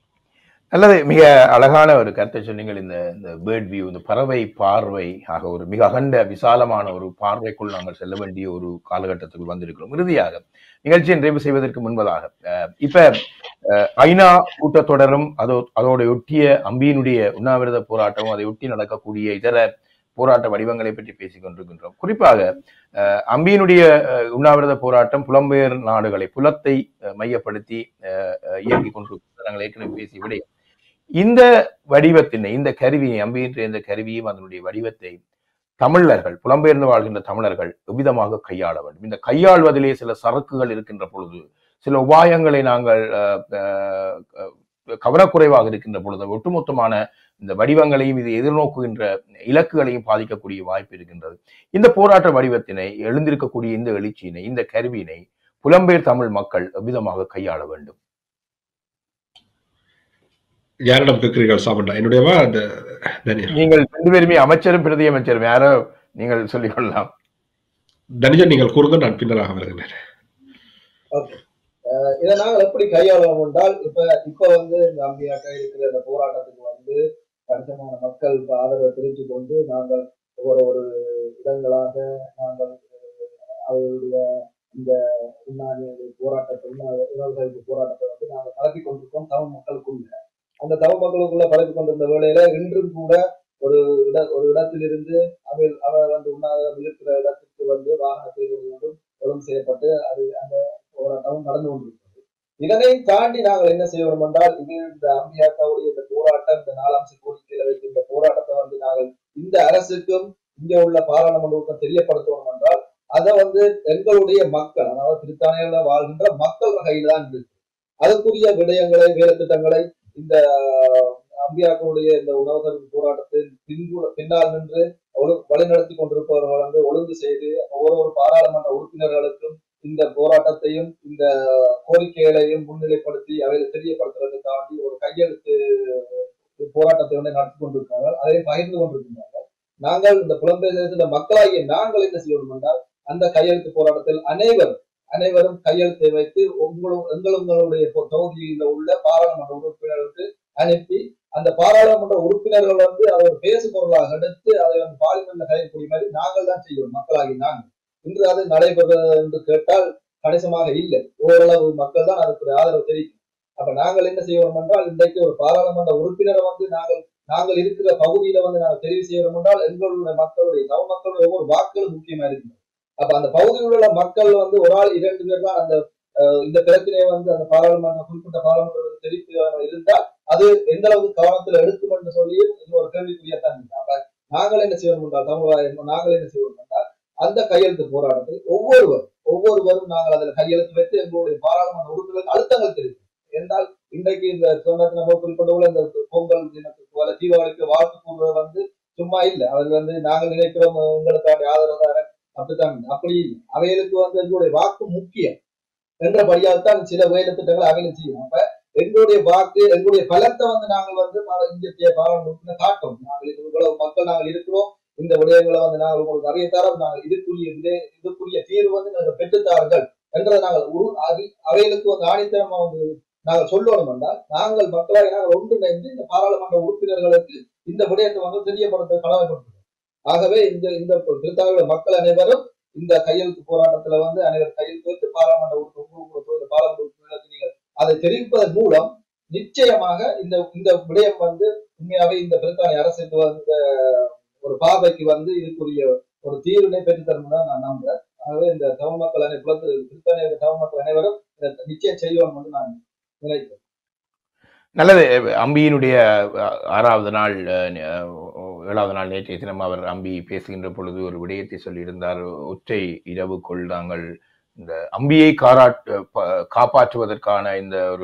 அல்லது மிக அழகான ஒரு கருத்தை சொன்னீங்கள் இந்த இந்த பேர்ட் வியூ இந்த பறவை பார்வை ஆக ஒரு மிக அகண்ட விசாலமான ஒரு பார்வைக்குள் நாங்கள் செல்ல வேண்டிய ஒரு காலகட்டத்துக்குள் வந்திருக்கிறோம் இறுதியாக நிகழ்ச்சியை நிறைவு செய்வதற்கு முன்பதாக அஹ், இப்ப அஹ், ஐநா கூட்டத்தொடரும் அதோ அதோட ஒட்டிய அம்பியினுடைய உண்ணாவிரத போராட்டமும் அதை ஒட்டி நடக்கக்கூடிய இதர போராட்ட வடிவங்களை பற்றி பேசிக் கொண்டிருக்கின்றோம் குறிப்பாக அஹ், அம்பியினுடைய அஹ், உண்ணாவிரத போராட்டம் புலம்பெயர் நாடுகளை புலத்தை அஹ், மையப்படுத்தி அஹ், அஹ், இயங்கிக் கொண்டிருக்கிறது நாங்கள் ஏற்கனவே பேசிய விடயம் இந்த வடிவத்தினை இந்த கருவியை அம்பியின்ற இந்த கருவியும் அதனுடைய வடிவத்தை தமிழர்கள் புலம்பெயர்ந்து வாழ்கின்ற தமிழர்கள் எவ்விதமாக கையாள வேண்டும் இந்த கையாள்வதிலே சில சரக்குகள் இருக்கின்ற பொழுது சில உபாயங்களை நாங்கள் அஹ், அஹ், அஹ், கவனக்குறைவாக இருக்கின்ற பொழுது ஒட்டுமொத்தமான இந்த வடிவங்களையும் இது எதிர்நோக்குகின்ற இலக்குகளையும் பாதிக்கக்கூடிய வாய்ப்பு இருக்கின்றது இந்த போராட்ட வடிவத்தினை எழுந்திருக்கக்கூடிய இந்த எழுச்சியினை இந்த கருவியினை புலம்பெயர் தமிழ் மக்கள் எவ்விதமாக கையாள வேண்டும் யாரிடம் கேட்கிறீர்கள் சாமண்டா என்னுடையவா அந்த தனியா நீங்கள் ரெண்டு பேருமே அமைச்சரும் பிரதி அமைச்சரும் யாரோ நீங்கள் சொல்லிக் கொள்ளலாம் தனிஜன் நீங்கள் கூறுங்க நான் பின்னராக வருகிறேன் இதை நாங்கள் எப்படி கையாளுவோம் என்றால் இப்ப இப்ப வந்து இந்த அம்பியாக்கா இருக்கிற இந்த போராட்டத்துக்கு வந்து கணிசமான மக்கள் இப்ப ஆதரவை தெரிவித்து கொண்டு நாங்கள் ஒரு ஒரு இடங்களாக நாங்கள் அஹ், அவர்களுடைய இந்த உண்ணாநிலை போராட்டத்தை உண்ணா- உணர்வு போராட்டத்தை வந்து நாங்கள் கலப்பி கொண்டிருக்கோம் தமிழ் மக்களுக்குள்ள அந்த தமிழ் மக்களுக்குள்ள பரப்பி கொண்டிருந்த வேளையில இன்றும் கூட ஒரு இட ஒரு இடத்திலிருந்து அவர் அவர் வந்து உண்ணாவிரதம் இருக்கிற இடத்துக்கு வந்து வாகன பேருந்துகளும் ஒழுங்கு செய்யப்பட்டு அது அந்த போராட்டம் நடந்து கொண்டிருக்கிறது இதனை தாண்டி நாங்கள் என்ன செய்வோம் என்றால் இது இந்த அம்பியாக்காவுடைய இந்த போராட்டம் இந்த நாலாம்ச கோரிக்கையில வைத்து இந்த போராட்டத்தை வந்து நாங்கள் இந்த அரசுக்கும் இங்க உள்ள பாராளுமன்றத்துக்கும் தெரியப்படுத்தணும் என்றால் அதை வந்து எங்களுடைய மக்கள் அதாவது பிரித்தானியாவில் வாழ்கின்ற மக்கள் கையில தான் இருக்கு அதுக்குரிய விடயங்களை வேலை திட்டங்களை இந்த அம்பியாக்களுடைய இந்த உணவு போராட்டத்தில் பின்பு பின்னால் நின்று ஒழு வழிநடத்தி கொண்டிருப்பவர்கள் வந்து ஒழுங்கு செய்து ஒவ்வொரு ஒரு பாராளுமன்ற உறுப்பினர்களுக்கும் இந்த போராட்டத்தையும் இந்த கோரிக்கைகளையும் முன்னிலைப்படுத்தி அவைகளை தெரியப்படுத்துவதை தாண்டி ஒரு கையெழுத்து போராட்டத்தை வந்து நடத்தி கொண்டிருக்கிறார்கள் அதை பகிர்ந்து கொண்டிருக்கிறார்கள் நாங்கள் இந்த புலம்பெயர் தேசத்துல மக்களாகிய நாங்கள் என்ன செய்யணும் என்றால் அந்த கையெழுத்து போராட்டத்தில் அனைவரும் அனைவரும் கையெழுத்தை வைத்து உங்களும் எங்களுடைய தொகுதியில் உள்ள பாராளுமன்ற உறுப்பினர்களுக்கு அனுப்பி அந்த பாராளுமன்ற உறுப்பினர்கள் வந்து அதை ஒரு பேசு பொருளாக எடுத்து அதை வந்து பார்லிமெண்ட்ல கையக்கூடிய மாதிரி நாங்கள் தான் செய்வோம் மக்களாகி நாங்கள் இன்று அது நடைபெறுகிறது என்று கேட்டால் கணிசமாக இல்லை ஓரளவு மக்கள் தான் அதுக்கு ஆதரவு தெரிவிக்கும் அப்ப நாங்கள் என்ன செய்வோம் என்றால் இன்றைக்கு ஒரு பாராளுமன்ற உறுப்பினரை வந்து நாங்கள் நாங்கள் இருக்கிற பகுதியில வந்து நாங்கள் தெரிவு செய்யறோம் என்றால் எங்களுடைய மக்களுடைய தவ மக்களுடைய ஒவ்வொரு வாக்குகளும் முக்கியமா இருக்கு அப்ப அந்த பகுதியில் உள்ள மக்கள் வந்து ஒரு ஆள் இரண்டு பேர் தான் அந்த அஹ், இந்த பிரச்சனையை வந்து அந்த பாராளுமன்ற குறிப்பிட்ட பாராளுமன்ற தெரிவிப்பு இருந்தால் அது எந்த அளவுக்கு கவனத்துல எடுக்கும் என்று சொல்லி இது ஒரு கேள்விக்குரியத்தான் இருக்கு அப்ப நாங்கள் என்ன செய்வோம் என்றால் தமிழக நாங்கள் என்ன செய்வோம் என்றால் அந்த கையெழுத்து போராட்டத்தை ஒவ்வொருவர் ஒவ்வொருவரும் நாங்கள் அதில் கையெழுத்து வைத்து எங்களுடைய பாராளுமன்ற உறுப்பினர்களுக்கு அழுத்தங்கள் தெரிவிக்கும் என்றால் இன்றைக்கு இந்த சொன்னது நம்ம குறிப்பிட்ட போல இந்த பொங்கல் தினத்துக்கு வர தீபாவளிக்கு வாழ்த்து கூறுவது வந்து சும்மா இல்லை அது வந்து நாங்கள் நினைக்கிறோம் எங்களுக்கான ஆதரவு அப்படித்தான் அப்படி இல்லை அவைகளுக்கு வந்து எங்களுடைய வாக்கு முக்கியம் என்றபடியால் தான் சில வேலை திட்டங்களை அவையில் செய்யும் அப்ப எங்களுடைய வாக்கு எங்களுடைய பலத்தை வந்து நாங்கள் வந்து பார- இந்திய பாராளுமன்றத்தில் காட்டும் நாங்கள் இது இவ்வளவு மக்கள் நாங்கள் இருக்கிறோம் இந்த விடயங்களை வந்து நாங்கள் உங்களுக்கு நிறைய தரம் நாங்கள் இதுக்குரிய விடய- இதுக்குரிய தீர்வு வந்து நாங்கள் பெற்றுத்தார்கள் என்றதை நாங்கள் உரு- அது- அவைகளுக்கு வந்து ஆணித்தரமா வந்து நாங்கள் சொல்லணும் என்றால் நாங்கள் மக்களாக நாங்கள் ஒன்றிணைந்து இந்த பாராளுமன்ற உறுப்பினர்களுக்கு இந்த விடயத்தை வந்து தெரியப்படுத்த கடமைப்படுத்துகிறோம் ஆகவே இந்த இந்த பிரித்தானிய மக்கள் அனைவரும் இந்த கையெழுத்து போராட்டத்துல வந்து அனைவரும் கையெழுத்து வைத்து பாராளுமன்ற உறுப்பினர் இந்த பாராளுமன்ற உறுப்பினருக்கு நீங்கள் அதை தெரிவிப்பதன் மூலம் நிச்சயமாக இந்த இந்த விடயம் வந்து உண்மையாவே இந்த பிரித்தானிய அரசுக்கு வந்து ஒரு பார்வைக்கு வந்து இதுக்குரிய ஒரு தீர்வினை பெற்றுத்தரும் தான் நான் நம்புறேன் ஆகவே இந்த தமிழ் மக்கள் அனை புலத்து பிரித்தானிய தமிழ் மக்கள் அனைவரும் இதை நிச்சயம் செய்வோம் என்று நான் நினைக்கிறேன் நல்லது அம்பியினுடைய அஹ், ஆறாவது நாள் அஹ், அஹ், ஏழாவது நாள் நேற்றைய தினம் அவர் அம்பி பேசுகின்ற பொழுது ஒரு விடயத்தை சொல்லியிருந்தார் ஒற்றை இரவுக்குள் நாங்கள் இந்த அம்பியை காராட் ப- காப்பாற்றுவதற்கான இந்த ஒரு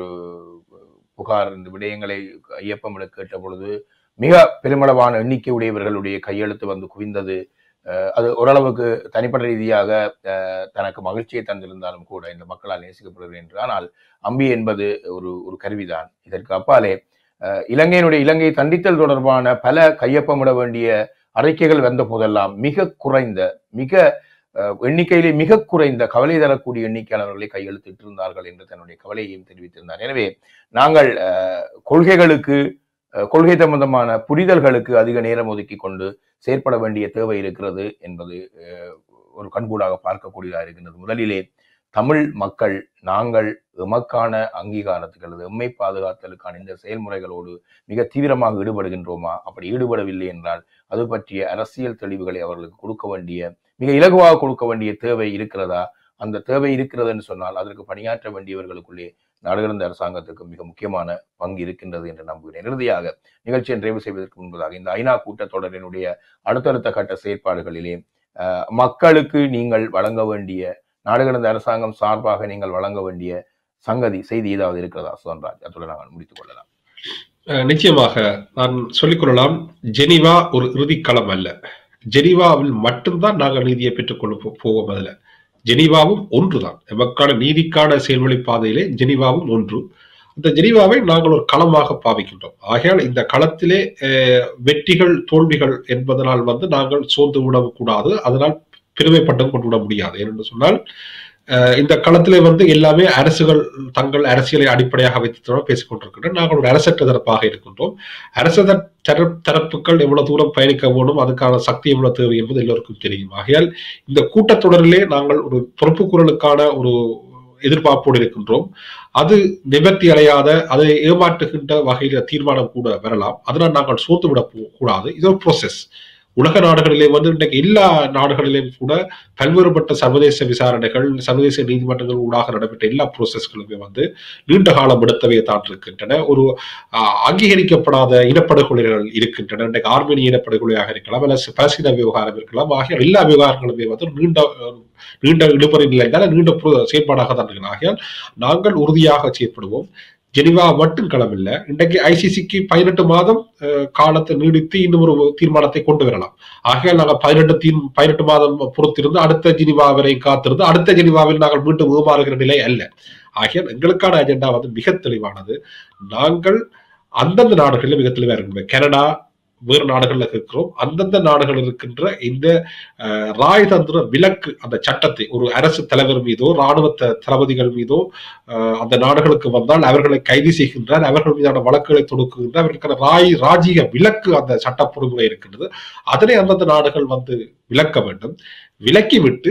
புகார் இந்த விடயங்களை ஐயப்பமிட கேட்ட பொழுது மிக பெருமளவான எண்ணிக்கை உடையவர்களுடைய கையெழுத்து வந்து குவிந்தது அஹ், அது ஓரளவுக்கு தனிப்பட்ட ரீதியாக அஹ், தனக்கு மகிழ்ச்சியை தந்திருந்தாலும் கூட இந்த மக்களால் நேசிக்கப்படுகிறது என்று ஆனால் அம்பி என்பது ஒரு ஒரு கருவிதான் இதற்கு அப்பாலே அஹ், இலங்கையினுடைய இலங்கை தண்டித்தல் தொடர்பான பல கையொப்பமிட வேண்டிய அறிக்கைகள் வந்த போதெல்லாம் மிக குறைந்த மிக அஹ், எண்ணிக்கையிலே மிக குறைந்த கவலை தரக்கூடிய எண்ணிக்கையாளர்களை கையெழுத்திட்டு இருந்தார்கள் என்று தன்னுடைய கவலையையும் தெரிவித்திருந்தார் எனவே நாங்கள் அஹ், கொள்கைகளுக்கு அஹ், கொள்கை சம்பந்தமான புரிதல்களுக்கு அதிக நேரம் ஒதுக்கி கொண்டு செயற்பட வேண்டிய தேவை இருக்கிறது என்பது அஹ், ஒரு கண்கூடாக பார்க்கக்கூடியதாக இருக்கின்றது முதலிலே தமிழ் மக்கள் நாங்கள் எமக்கான அங்கீகாரத்துக்கு அல்லது எம்மை பாதுகாத்தலுக்கான இந்த செயல்முறைகளோடு மிக தீவிரமாக ஈடுபடுகின்றோமா அப்படி ஈடுபடவில்லை என்றால் அது பற்றிய அரசியல் தெளிவுகளை அவர்களுக்கு கொடுக்க வேண்டிய மிக இலகுவாக கொடுக்க வேண்டிய தேவை இருக்கிறதா அந்த தேவை இருக்கிறது என்று சொன்னால் அதற்கு பணியாற்ற வேண்டியவர்களுக்குள்ளே நாடுகிழந்த அரசாங்கத்துக்கு மிக முக்கியமான பங்கு இருக்கின்றது என்று நம்புகிறேன் இறுதியாக நிகழ்ச்சியை நிறைவு செய்வதற்கு முன்பதாக இந்த ஐநா கூட்டத்தொடரினுடைய அடுத்தடுத்த கட்ட செயற்பாடுகளிலே அஹ், மக்களுக்கு நீங்கள் வழங்க வேண்டிய நாடுகிழந்த அரசாங்கம் சார்பாக நீங்கள் வழங்க வேண்டிய சங்கதி செய்தி ஏதாவது இருக்கிறதா சுதன்ராஜ் அத்துடன் நாங்கள் முடித்துக் கொள்ளலாம் அஹ் நிச்சயமாக நான் சொல்லிக்கொள்ளலாம் ஜெனீவா ஒரு இறுதிக்களம் அல்ல ஜெனீவாவில் மட்டும்தான் நாங்கள் நீதியை பெற்றுக்கொள்ள போ- போவோம் அதுல ஜெனீவாவும் ஒன்றுதான் எமக்கான நீதிக்கான செயல்வழி பாதையிலே ஜெனீவாவும் ஒன்று அந்த ஜெனீவாவை நாங்கள் ஒரு களமாக பாவிக்கின்றோம் ஆகையால் இந்த களத்திலே அஹ், வெற்றிகள் தோல்விகள் என்பதனால் வந்து நாங்கள் சோர்ந்து விடக்கூடாது அதனால் பெருமைப்பட்டம் கொண்டு விட முடியாது ஏனென்று சொன்னால் அஹ், இந்த களத்திலே வந்து எல்லாமே அரசுகள் தங்கள் அரசியலை அடிப்படையாக வைத்து பேசிக் கொண்டிருக்கின்றன நாங்கள் ஒரு அரசற்ற தரப்பாக இருக்கின்றோம் அரச தர- தர- தரப்புகள் எவ்வளவு தூரம் பயணிக்க வேண்டும் அதுக்கான சக்தி எவ்வளவு தேவை என்பது எல்லோருக்கும் தெரியும் ஆகையால் இந்த கூட்டத்தொடரிலே நாங்கள் ஒரு பொறுப்பு குரலுக்கான ஒரு எதிர்பார்ப்போடு இருக்கின்றோம் அது நிவர்த்தி அடையாத அதை ஏமாற்றுகின்ற வகையில தீர்மானம் கூட வரலாம் அதனால் நாங்கள் சோர்ந்து விட போ- கூடாது இது ஒரு ப்ரோசஸ் உலக நாடுகளிலே வந்து இன்றைக்கு எல்லா நாடுகளிலும் கூட பல்வேறுபட்ட சர்வதேச விசாரணைகள் சர்வதேச நீதிமன்றங்கள் ஊடாக நடைபெற்ற எல்லா ப்ரோசஸ்களுமே வந்து நீண்ட காலம் எடுத்தவை தான் இருக்கின்றன ஒரு ஆஹ், அங்கீகரிக்கப்படாத இனப்படுகொலைகள் இருக்கின்றன இன்றைக்கு ஆர்மேனிய இனப்படுகொலையாக இருக்கலாம் அல்லது பலஸ்தீன விவகாரம் இருக்கலாம் ஆகிய எல்லா விவகாரங்களுமே வந்து நீண்ட அஹ், நீண்ட இழுபறி நிலை தான் நீண்ட pro- செயற்பாடாக தான் இருக்கிறது ஆகையால் நாங்கள் உறுதியாக செயற்படுவோம் ஜெனிவா மட்டும் களமில்லை இன்றைக்கு ஐசிசிக்கு பதினெட்டு மாதம் அஹ், காலத்தை நீடித்து இன்னும் ஒரு தீர்மானத்தை கொண்டு வரலாம் ஆகையால் நாங்கள் பதினெட்டு தீர் பதினெட்டு மாதம் பொறுத்திருந்து அடுத்த ஜெனிவா வரை காத்திருந்து அடுத்த ஜெனிவாவில் நாங்கள் மீண்டும் ஏமாறுகிற நிலை அல்ல ஆகையால் எங்களுக்கான அஜெண்டா வந்து மிக தெளிவானது நாங்கள் அந்தந்த நாடுகளில் மிக தெளிவாக இருக்கிறோம் கனடா வேறு நாடுகள்ல இருக்கிறோம் அந்தந்த நாடுகள் இருக்கின்ற இந்த அஹ், ராயதந்திர விலக்கு அந்த சட்டத்தை ஒரு அரசு தலைவர் மீதோ ராணுவ த- தளபதிகள் மீதோ அஹ், அந்த நாடுகளுக்கு வந்தால் அவர்களை கைது செய்கின்றார் அவர்கள் மீதான வழக்குகளை தொடுக்குகின்றார் அவர்களுக்கான ராய் ராஜீக விலக்கு அந்த சட்ட பொறுமுறை இருக்கின்றது அதனை அந்தந்த நாடுகள் வந்து விலக்க வேண்டும் விலக்கி விட்டு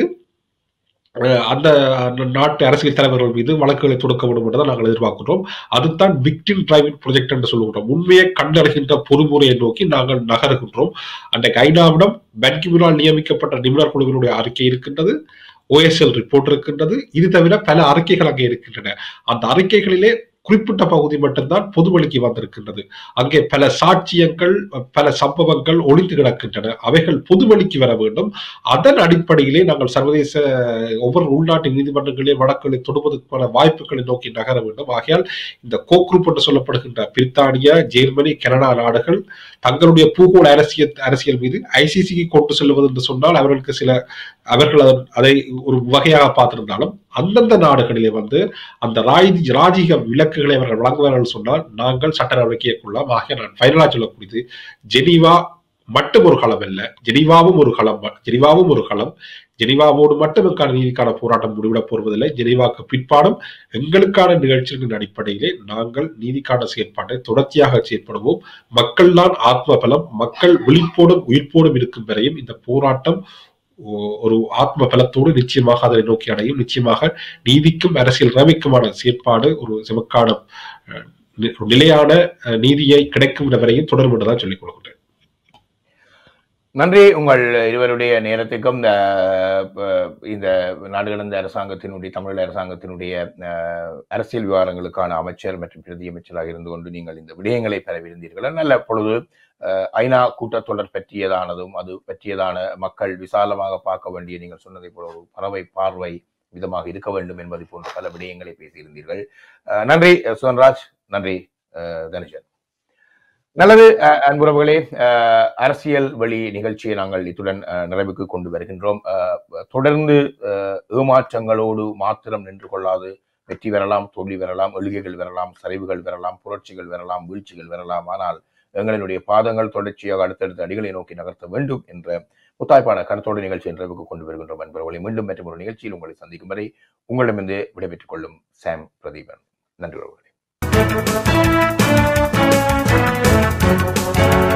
அஹ், அந்த அந்த நாட்டு அரசியல் தலைவர்கள் மீது வழக்குகளை தொடுக்க வேண்டும் என்றுதான் நாங்கள் எதிர்பார்க்கின்றோம் அதுதான் விக்டிம் டிரைவிங் ப்ரொஜெக்ட் என்று சொல்லுகின்றோம் உண்மையை கண்டறிகின்ற பொறுமுறையை நோக்கி நாங்கள் நகருகின்றோம் அன்றைக்கு ஐநாவிடம் பன்கிமுனால் நியமிக்கப்பட்ட நிபுணர் குழுவினுடைய அறிக்கை இருக்கின்றது ஓஎஸ்எல் ரிப்போர்ட் இருக்கின்றது இது தவிர பல அறிக்கைகள் அங்கே இருக்கின்றன அந்த அறிக்கைகளிலே குறிப்பிட்ட பகுதி மட்டும்தான் பொதுவெளிக்கு வந்திருக்கின்றது அங்கே பல சாட்சியங்கள் பல சம்பவங்கள் ஒளிந்து கிடக்கின்றன அவைகள் பொதுவெளிக்கு வர வேண்டும் அதன் அடிப்படையிலே நாங்கள் சர்வதேச ஒவ்வொரு உள்நாட்டு நீதிமன்றங்களிலே வழக்குகளை தொடுவதற்கான வாய்ப்புகளை நோக்கி நகர வேண்டும் ஆகையால் இந்த கோ குரூப் என்று சொல்லப்படுகின்ற பிரித்தானியா ஜெர்மனி கனடா நாடுகள் தங்களுடைய பூகோள அரசியல் அரசியல் மீது ஐசிசிக்கு கொண்டு செல்வது என்று சொன்னால் அவர்களுக்கு சில அவர்கள் அதன்- அதை ஒரு வகையாக பார்த்திருந்தாலும் அந்தந்த நாடுகளிலே வந்து அந்த ராஜி ராஜீக விலக்குகளை அவர்கள் வழங்குவார்கள் சொன்னால் நாங்கள் சட்ட நடவடிக்கைக்குள்ளாம் ஆகிய நான் ஃபைனலா சொல்லக்கூடியது ஜெனீவா மட்டும் ஒரு களம் அல்ல ஜெனீவாவும் ஒரு களம் ஜெனீவாவும் ஒரு களம் ஜெனீவாவோடு மட்டும் எங்களுக்கான நீதிக்கான போராட்டம் முடிவிடப் போவதில்லை ஜெனீவாக்கு பிற்பாடும் எங்களுக்கான நிகழ்ச்சிகளின் அடிப்படையிலே நாங்கள் நீதிக்கான செயற்பாட்டை தொடர்ச்சியாக செயற்படுவோம் மக்கள் தான் ஆத்ம பலம் மக்கள் விழிப்போடும் உயிர்ப்போடும் இருக்கும் வரையும் இந்த போராட்டம் ஒ- ஒரு ஆத்ம பலத்தோடு நிச்சயமாக அதனை நோக்கி அடையும் நிச்சயமாக நீதிக்கும் அரசியல் ரமைக்குமான செயற்பாடு ஒரு செமக்கான அஹ், நி- ஒரு நிலையான அஹ், நீதியை கிடைக்கும் வரையும் தொடரும் என்றுதான் சொல்லிக் கொள்கின்றேன் நன்றி உங்கள் இருவருடைய நேரத்துக்கும் இந்த அஹ், இந்த நாடு கடந்த அரசாங்கத்தினுடைய தமிழ் அரசாங்கத்தினுடைய அஹ், அரசியல் விவகாரங்களுக்கான அமைச்சர் மற்றும் பிரதி அமைச்சராக இருந்து கொண்டு நீங்கள் இந்த விடயங்களை பெறவிருந்தீர்கள் நல்ல பொழுது அஹ், ஐநா கூட்டத்தொடர் பற்றியதானதும் அது பற்றியதான மக்கள் விசாலமாக பார்க்க வேண்டிய நீங்கள் சொன்னதை போல ஒரு பறவை பார்வை விதமாக இருக்க வேண்டும் என்பது போன்ற பல விடயங்களை பேசியிருந்தீர்கள் அஹ், நன்றி அஹ், சுதன்ராஜ் நன்றி அஹ், தனுஷன் நல்லது அஹ், அன்புறவுகளே அஹ், அரசியல் வழி நிகழ்ச்சியை நாங்கள் இத்துடன் அஹ், நிறைவுக்கு கொண்டு வருகின்றோம் அஹ், தொடர்ந்து அஹ், ஏமாற்றங்களோடு மாத்திரம் நின்று கொள்ளாது வெற்றி பெறலாம் தோல்வி பெறலாம் எழுகைகள் வரலாம் சரிவுகள் வரலாம் புரட்சிகள் வரலாம் வீழ்ச்சிகள் வரலாம் ஆனால் எங்களினுடைய பாதங்கள் தொடர்ச்சியாக அடுத்தடுத்த அடிகளை நோக்கி நகர்த்த வேண்டும் என்ற முத்தாய்ப்பான கருத்தோடு நிகழ்ச்சி நிறைவுக்கு கொண்டு வருகின்றோம் என்பவர்களை மீண்டும் மற்றும் ஒரு நிகழ்ச்சியில் உங்களை சந்திக்கும் வரை உங்களிடமிருந்து விடைபெற்றுக் கொள்ளும் சாம் பிரதீபன் நன்றி உறவுகளே